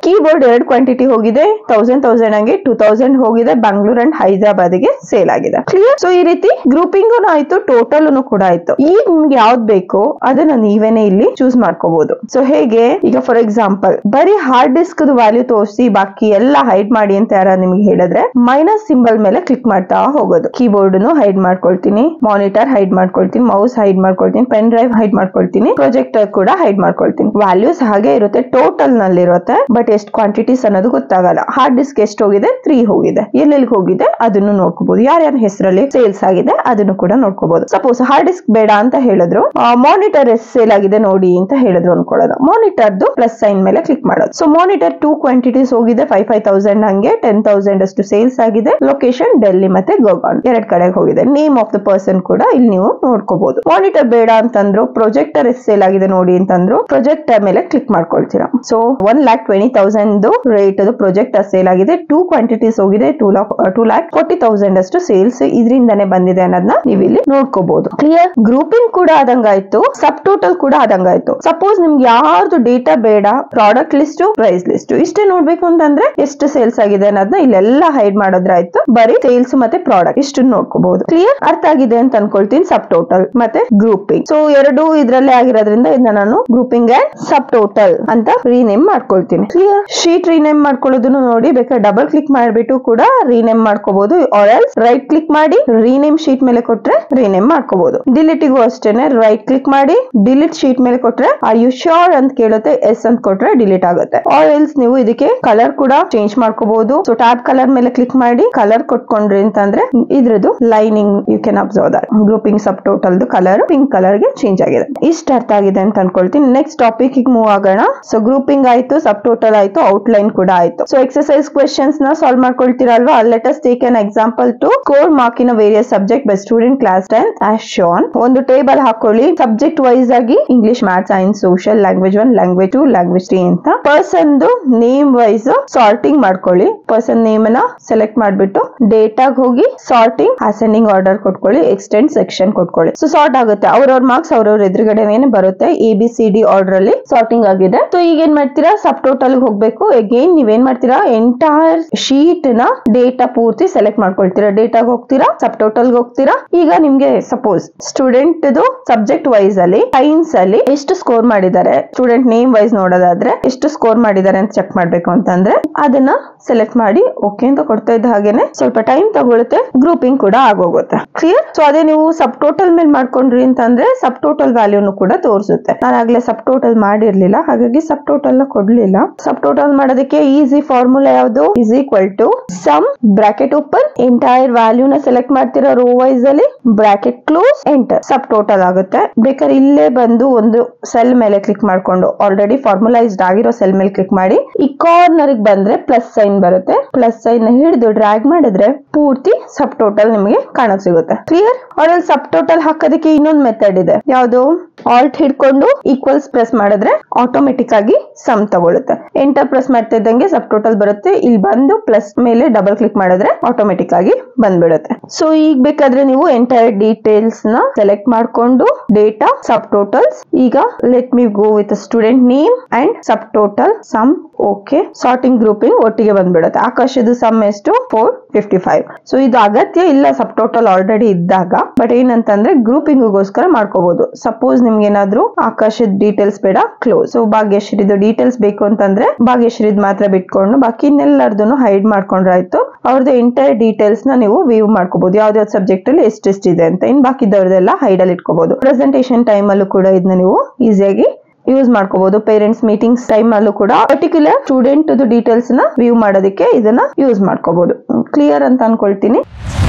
Speaker 1: keyboard ಎರಡು ಕ್ವಾಂಟಿಟಿ ಹೋಗಿದೆ ತೌಸಂಡ್ ತೌಸಂಡ್ ಹಂಗೆ ಟೂ ತೌಸಂಡ್ ಹೋಗಿದೆ ಬೆಂಗಳೂರು ಅಂಡ್ ಹೈದರಾಬಾದ್ ಗೆ ಸೇಲ್ ಆಗಿದೆ ಕ್ಲಿಯರ್ ಸೊ ಈ ರೀತಿ ಗ್ರೂಪಿಂಗ್ ಆಯ್ತು ಟೋಟಲ್ ಕೂಡ ಆಯ್ತು ಈಗ ನಿಮ್ಗೆ ಯಾವ್ದು ಬೇಕು ಅದನ್ನ ನೀವೇನೆ ಇಲ್ಲಿ ಚೂಸ್ ಮಾಡ್ಕೋಬಹುದು ಸೊ ಹೇಗೆ ಈಗ ಫಾರ್ ಎಕ್ಸಾಂಪಲ್ ಬರೀ ಹಾರ್ಡ್ ಡಿಸ್ಕ್ ವ್ಯಾಲ್ಯೂ ತೋರಿಸಿ ಬಾಕಿ ಎಲ್ಲ ಹೈಡ್ ಮಾಡಿ ಅಂತ ಯಾರ ನಿಮ್ಗೆ ಹೇಳಿದ್ರೆ ಮೈನಸ್ ಸಿಂಬಲ್ ಮೇಲೆ ಕ್ಲಿಕ್ ಮಾಡ್ತಾ ಹೋಗೋದು ಕೀಬೋರ್ಡ್ ಹೈಡ್ ಮಾಡ್ಕೊಳ್ತೀನಿ ಮಾನಿಟರ್ ಹೈಡ್ ಮಾಡ್ಕೊಳ್ತೀನಿ ಮೌಸ್ ಹೈಡ್ ಮಾಡ್ಕೊಳ್ತೀನಿ ಪೆನ್ ಡ್ರೈವ್ ಹೈಡ್ ಮಾಡ್ಕೊಳ್ತೀನಿ ಪ್ರೊಜೆಕ್ಟರ್ ಕೂಡ ಹೈಡ್ ಮಾಡ್ಕೊಳ್ತೀನಿ ವ್ಯಾಲ್ಯೂಸ್ ಹಾಗೆ ಇರುತ್ತೆ ಟೋಟಲ್ ನಲ್ಲಿ ಇರುತ್ತೆ ಬಟ್ ಎಷ್ಟು ಕ್ವಾಂಟಿಟೀಸ್ ಅನ್ನೋದು ಗೊತ್ತಾಗಲ್ಲ ಹಾರ್ಡ್ ಡಿಸ್ಕ್ ಎಷ್ಟು ಹೋಗಿದೆ ತ್ರೀ ಹೋಗಿದೆ ಎಲ್ಲೆಲ್ಲಿ ಹೋಗಿದೆ ಅದನ್ನು ನೋಡ್ಕೋಬಹುದು ಯಾರ್ಯಾರ ಹೆಸರಲ್ಲಿ ಸೇಲ್ಸ್ ಆಗಿದೆ ಅದನ್ನು ಕೂಡ ನೋಡ್ಕೋಬಹುದು ಸಪೋಸ್ ಹಾರ್ಡ್ ಡಿಸ್ಕ್ ಬೇಡ ಅಂತ ಹೇಳಿದ್ರು ಮಾನಿಟರ್ ಎಷ್ಟು ಸೇಲ್ ಆಗಿದೆ ನೋಡಿ ಅಂತ ಹೇಳಿದ್ರು ಅನ್ಕೊಳ್ಳೋದು ಮಾನಿಟರ್ದು ಪ್ಲಸ್ ಸೈನ್ ಮೇಲೆ ಕ್ಲಿಕ್ ಮಾಡೋದು ಸೊ ಮಾನಿಟರ್ ಟೂ ಕ್ವಾಂಟಿಟೀಸ್ ಹೋಗಿದೆ ಫೈವ್ ಫೈವ್ ತೌಸಂಡ್ ಹಂಗೆ ಟೆನ್ ತೌಸಂಡ್ ಅಷ್ಟು ಸೇಲ್ಸ್ ಆಗಿದೆ ಲೊಕೇಶನ್ ಡೆಲ್ಲಿ ಮತ್ತೆ ಗೋಗಾನ್ ಎರಡ್ ಕಡೆಗೆ ಹೋಗಿದೆ ನೇಮ್ ಆಫ್ ದ ಪರ್ಸನ್ ಕೂಡ ಇಲ್ಲಿ ನೀವು ನೋಡ್ಕೋಬಹುದು ಮಾನಿಟರ್ ಬೇಡ ಅಂತಂದ್ರು ಪ್ರೊಜೆಕ್ಟರ್ ಎಷ್ಟು ಸೇಲ್ ಆಗಿದೆ ನೋಡಿ ಅಂತಂದ್ರು ಪ್ರೊಜೆಕ್ಟರ್ ಮೇಲೆ ಕ್ಲಿಕ್ ಮಾಡ್ಕೊಳ್ತೀರಾ so one lakh twenty thousand rate ಅದು ಪ್ರೊಜೆಕ್ಟರ್ ಸೇಲ್ ಆಗಿದೆ ಟೂ ಕ್ವಾಂಟಿಟೀಸ್ ಹೋಗಿದೆ two lakh two lakh forty thousand ಅಷ್ಟು ಸೇಲ್ಸ್ ಇದರಿಂದಾನೇ ಬಂದಿದೆ ಅನ್ನೋದನ್ನ ನೀವು ಇಲ್ಲಿ ನೋಡ್ಕೋಬಹುದು ಕ್ಲಿಯರ್ ಗ್ರೂಪಿಂಗ್ ಕೂಡ ಆದಂಗಾಯ್ತು ಸಬ್ ಟೋಟಲ್ ಕೂಡ ಆದಂಗಾಯ್ತು ಸಪೋಸ್ ನಿಮ್ಗೆ ಯಾರ್ದು ಡೇಟಾ ಬೇಡ ಪ್ರಾಡಕ್ಟ್ ಲಿಸ್ಟ್ ಪ್ರೈಸ್ ಲಿಸ್ಟ್ ಇಷ್ಟೇ ನೋಡ್ಬೇಕು ಅಂತಂದ್ರೆ ಎಷ್ಟು ಸೇಲ್ಸ್ ಆಗಿದೆ ಅನ್ನೋದನ್ನ ಇಲ್ಲೆಲ್ಲ ಹೈಡ್ ಮಾಡೋದ್ರಾಯ್ತು ಬರೀ ಸೇಲ್ಸ್ ಮತ್ತೆ ಪ್ರಾಡಕ್ಟ್ ಇಷ್ಟು ನೋಡ್ಕೋಬಹುದು ಕ್ಲಿಯರ್ ಅರ್ಥ ಆಗಿದೆ ಅಂತ ಅನ್ಕೊಳ್ತೀನಿ ಸಬ್ ಟೋಟಲ್ ಮತ್ತೆ ಗ್ರೂಪಿಂಗ್ ಸೊ ಎರಡು ಇದ್ರಲ್ಲೇ ಆಗಿರೋದ್ರಿಂದ ಇದನ್ನ ನಾನು ಗ್ರೂಪಿಂಗ್ ಅಂಡ್ ಸಬ್ ಟೋಟಲ್ ಅಂತ ರೀನೇಮ್ ಮಾಡ್ಕೊಳ್ತೀನಿ ಕ್ಲಿಯರ್ ಶೀಟ್ ರೀನೇಮ್ ಮಾಡ್ಕೊಳ್ಳೋದನ್ನು ನೋಡಿ ಬೇಕಾದ್ರೆ ಡಬಲ್ ಕ್ಲಿಕ್ ಮಾಡ್ಬಿಟ್ಟು ಕೂಡ ರೀನೇಮ್ ಮಾಡ್ಕೋಬಹುದು ಆರ್ ಎಲ್ಸ್ ರೈಟ್ ಕ್ಲಿಕ್ ಮಾಡಿ ರೀನೇಮ್ ಶೀಟ್ ಮೇಲೆ ಕೊಟ್ರೆ ರೀನೇಮ್ ಮಾಡ್ಕೋಬಹುದು ಡಿಲೀಟಿಗೂ ಅಷ್ಟೇನೆ ರೈಟ್ ಕ್ಲಿಕ್ ಮಾಡಿ ಡಿಲೀಟ್ ಶೀಟ್ ಮೇಲೆ ಕೊಟ್ರೆ ಆರ್ ಯು ಶೋರ್ ಅಂತ ಕೇಳುತ್ತೆ ಎಸ್ ಅಂತ ಕೊಟ್ರೆ ಡಿಲೀಟ್ ಆಗುತ್ತೆ ಆರ್ ಎಲ್ಸ್ ನೀವು ಇದಕ್ಕೆ ಕಲರ್ ಕೂಡ ಚೇಂಜ್ ಮಾಡ್ಕೋಬಹುದು ಸೊ ಟ್ಯಾಬ್ ಕಲರ್ ಮೇಲೆ ಕ್ಲಿಕ್ ಮಾಡಿ ಕಲರ್ ಕೊಟ್ಕೊಂಡ್ರಿ ಅಂತಂದ್ರೆ ಇದ್ರದ್ದು lining you can observe that grouping sub total colour pink colour ಗೆ ಚೇಂಜ್ ಆಗಿದೆ ಇಷ್ಟ ಅರ್ಥ ಆಗಿದೆ ಅಂತ ಅನ್ಕೊಳ್ತೀನಿ ನೆಕ್ಸ್ಟ್ ಟಾಪಿಕ್ ಮೂವ್ ಆಗೋಣ ಸೊ ಗ್ರೂಪಿಂಗ್ ಆಯ್ತು ಸಬ್ ಟೋಟಲ್ ಆಯ್ತು ಔಟ್ಲೈನ್ ಕೂಡ ಆಯ್ತು ಸೊ ಎಕ್ಸರ್ಸೈಸ್ ಕ್ವೆಶನ್ಸ್ ನ ಸಾಲ್ವ್ ಮಾಡ್ಕೊಳ್ತೀರಲ್ವಾ let us take an example to core mark in various subject by student class ten as shown ಒಂದು ಟೇಬಲ್ ಹಾಕೊಳ್ಳಿ ಸಬ್ಜೆಕ್ಟ್ ವೈಸ್ ಆಗಿ English math science social language one language two language three ಅಂತ person name wise sorting ಮಾಡ್ಕೊಳ್ಳಿ person name ನ select ಮಾಡ್ಬಿಟ್ಟು ಡೇಟಾಗ್ ಹೋಗಿ sorting ascending order ಕೊಟ್ಕೊಳ್ಳಿ ಎಕ್ಸ್ಟೆಂಡ್ ಸೆಕ್ಷನ್ ಕೊಟ್ಕೊಳ್ಳಿ ಸೊ ಸಾರ್ಟ್ ಆಗುತ್ತೆ ಅವ್ರವ್ರ ಮಾರ್ಕ್ಸ್ ಅವ್ರವ್ರ ಎದುರುಗಡೆನೆ ಬರುತ್ತೆ A B C D order ಅಲ್ಲಿ ಸಾರ್ಟಿಂಗ್ ಆಗಿದೆ ಸೊ ಈಗ ಏನ್ ಮಾಡ್ತೀರಾ ಸಬ್ ಟೋಟಲ್ ಹೋಗ್ಬೇಕು ಅಗೇನ್ ನೀವೇನ್ ಮಾಡ್ತೀರಾ ಎಂಟೈರ್ ಶೀಟ್ ನ ಡೇಟಾ ಪೂರ್ತಿ ಸೆಲೆಕ್ಟ್ ಮಾಡ್ಕೊಳ್ತೀರಾ ಡೇಟಾಗ್ ಹೋಗ್ತೀರಾ ಸಬ್ ಟೋಟಲ್ ಹೋಗ್ತೀರಾ ಈಗ ನಿಮ್ಗೆ ಸಪೋಸ್ ಸ್ಟೂಡೆಂಟ್ ಸಬ್ಜೆಕ್ಟ್ ವೈಸ್ ಅಲ್ಲಿ ಸೈನ್ಸ್ ಅಲ್ಲಿ ಎಷ್ಟು ಸ್ಕೋರ್ ಮಾಡಿದ್ದಾರೆ ಸ್ಟೂಡೆಂಟ್ ನೇಮ್ ವೈಸ್ ನೋಡೋದಾದ್ರೆ ಎಷ್ಟು ಸ್ಕೋರ್ ಮಾಡಿದ್ದಾರೆ ಅಂತ ಚೆಕ್ ಮಾಡ್ಬೇಕು ಅಂತಂದ್ರೆ ಅದನ್ನ ಸೆಲೆಕ್ಟ್ ಮಾಡಿ ಓಕೆ ಅಂತ ಕೊಡ್ತಾ ಇದ್ದ ಹಾಗೇನೆ ಸ್ವಲ್ಪ ಟೈಮ್ ತಗೊಳುತ್ತೆ ಗ್ರೂಪಿಂಗ್ ಕೂಡ ಆಗೋಗುತ್ತೆ ಕ್ಲಿಯರ್ ಸೊ ಅದೇ ನೀವು ಸಬ್ ಟೋಟಲ್ ಮೇಲೆ ಮಾಡ್ಕೊಂಡ್ರಿ ಅಂತಂದ್ರೆ ಸಬ್ ಟೋಟಲ್ ವ್ಯಾಲ್ಯೂನು ಕೂಡ ತೋರಿಸುತ್ತೆ ನಾನು ಆಗ್ಲೇ ಸಬ್ ಟೋಟಲ್ ಮಾಡಿರ್ಲಿಲ್ಲ ಹಾಗಾಗಿ ಸಬ್ ಟೋಟಲ್ ನ ಕೊಡ್ಲಿಲ್ಲ ಸಬ್ ಟೋಟಲ್ ಮಾಡೋದಕ್ಕೆ ಈಸಿ ಫಾರ್ಮುಲಾ ಯಾವುದು is equal to sum bracket open entire value ನ ಸೆಲೆಕ್ಟ್ ಮಾಡ್ತಿರೋ ರೋ ವೈಸ್ ಅಲ್ಲಿ bracket close enter sub total ಆಗುತ್ತೆ ಬೇಕಾದ್ರೆ ಇಲ್ಲೇ ಬಂದು ಒಂದು ಸೆಲ್ ಮೇಲೆ ಕ್ಲಿಕ್ ಮಾಡ್ಕೊಂಡು ಆಲ್ರೆಡಿ ಫಾರ್ಮುಲೈಸ್ಡ್ ಆಗಿರೋ ಸೆಲ್ ಮೇಲೆ ಕ್ಲಿಕ್ ಮಾಡಿ ಈ ಕಾರ್ನರ್ ಬಂದ್ರೆ ಪ್ಲಸ್ ಸೈನ್ ಬರುತ್ತೆ ಪ್ಲಸ್ ಸೈನ್ ನ ಹಿಡಿದು ಡ್ರ್ಯಾಗ್ ಮಾಡಿದ್ರೆ ಪೂರ್ತಿ ಸಬ್ ಟೋಟಲ್ ನಿಮಗೆ ಕಾಣಕ್ ಸಿಗುತ್ತೆ ಕ್ಲಿಯರ್ ಅವ್ರಲ್ಲಿ ಸಬ್ ಟೋಟಲ್ ಹಾಕೋದಕ್ಕೆ ಇನ್ನೊಂದು ಮೆಥಡ್ ಇದೆ ಯಾವುದು ಆಲ್ಟ್ ಹಿಡ್ಕೊಂಡು ಈಕ್ವಲ್ಸ್ ಪ್ರೆಸ್ ಮಾಡಿದ್ರೆ ಆಟೋಮೆಟಿಕ್ ಆಗಿ ಸಮ್ ತಗೊಳುತ್ತೆ ಎಂಟರ್ ಪ್ರೆಸ್ ಮಾಡ್ತಾ ಇದ್ದಂಗೆ ಸಬ್ ಟೋಟಲ್ ಬರುತ್ತೆ ಇಲ್ಲಿ ಬಂದು ಪ್ಲಸ್ ಮೇಲೆ ಡಬಲ್ ಕ್ಲಿಕ್ ಮಾಡಿದ್ರೆ ಆಟೋಮೆಟಿಕ್ ಆಗಿ ಬಂದ್ಬಿಡುತ್ತೆ ಸೊ ಈಗ ಬೇಕಾದ್ರೆ ನೀವು ಎಂಟೈರ್ ಡೀಟೇಲ್ಸ್ ನ ಸೆಲೆಕ್ಟ್ ಮಾಡ್ಕೊಂಡು ಡೇಟಾ ಸಬ್ ಟೋಟಲ್ಸ್ ಈಗ let me go with student name and sub total sum okay sorting grouping ಒಟ್ಟಿಗೆ ಬಂದ್ಬಿಡುತ್ತೆ ಆಕಾಶದ ಸಮ್ ಎಷ್ಟು ಫೋರ್ ಫಿಫ್ಟಿ ಫೈವ್ ಸೊ ಇದು ಅಗತ್ಯ ಇಲ್ಲ ಸಬ್ ಟೋಟಲ್ ಆಲ್ರೆಡಿ ಇದ್ದಾಗ ಬಟ್ ಏನಂತಂದ್ರೆ ಗ್ರೂಪಿಂಗ್ಗೋಸ್ಕರ ಮಾಡ್ಕೋಬಹುದು ಸಪೋಸ್ ನಿಮ್ಗೆ ಏನಾದ್ರು ಆಕಾಶದ ಡೀಟೇಲ್ಸ್ ಬೇಡ ಕ್ಲೋಸ್ ಸೊ ಭಾಗ್ಯಶ್ರೀದು ಡೀಟೇಲ್ಸ್ ಬೇಕು ಅಂತಂದ್ರೆ ಭಾಗ್ಯಶ್ರೀದ್ ಮಾತ್ರ ಬಿಟ್ಕೊಂಡು ಬಾಕಿ ಇನ್ನೆಲ್ಲರದನ್ನು ಹೈಡ್ ಮಾಡ್ಕೊಂಡ್ರಾಯ್ತು ಅವ್ರದ್ದು ಎಂಟೈರ್ ಡೀಟೇಲ್ಸ್ ನ ನೀವು ವ್ಯೂ ಮಾಡ್ಕೋಬಹುದು ಯಾವ್ದಾವ್ದು ಸಬ್ಜೆಕ್ಟ್ ಅಲ್ಲಿ ಎಷ್ಟೆಷ್ಟಿದೆ ಅಂತ ಇನ್ ಬಾಕಿದವ್ರದೆಲ್ಲ ಹೈಡ್ ಅಲ್ಲಿ ಇಟ್ಕೋಬಹುದು ಪ್ರೆಸೆಂಟೇಷನ್ ಟೈಮ್ ಅಲ್ಲೂ ಕೂಡ ಇದನ್ನ ನೀವು ಈಸಿಯಾಗಿ ಯೂಸ್ ಮಾಡ್ಕೋಬಹುದು ಪೇರೆಂಟ್ಸ್ ಮೀಟಿಂಗ್ಸ್ ಟೈಮ್ ಅಲ್ಲೂ ಕೂಡ ಪರ್ಟಿಕ್ಯುಲರ್ ಸ್ಟೂಡೆಂಟ್ ಡೀಟೇಲ್ಸ್ ನ ವ್ಯೂ ಮಾಡೋದಕ್ಕೆ ಇದನ್ನ ಯೂಸ್ ಮಾಡ್ಕೋಬಹುದು ಕ್ಲಿಯರ್ ಅಂತ ಅನ್ಕೊಳ್ತೀನಿ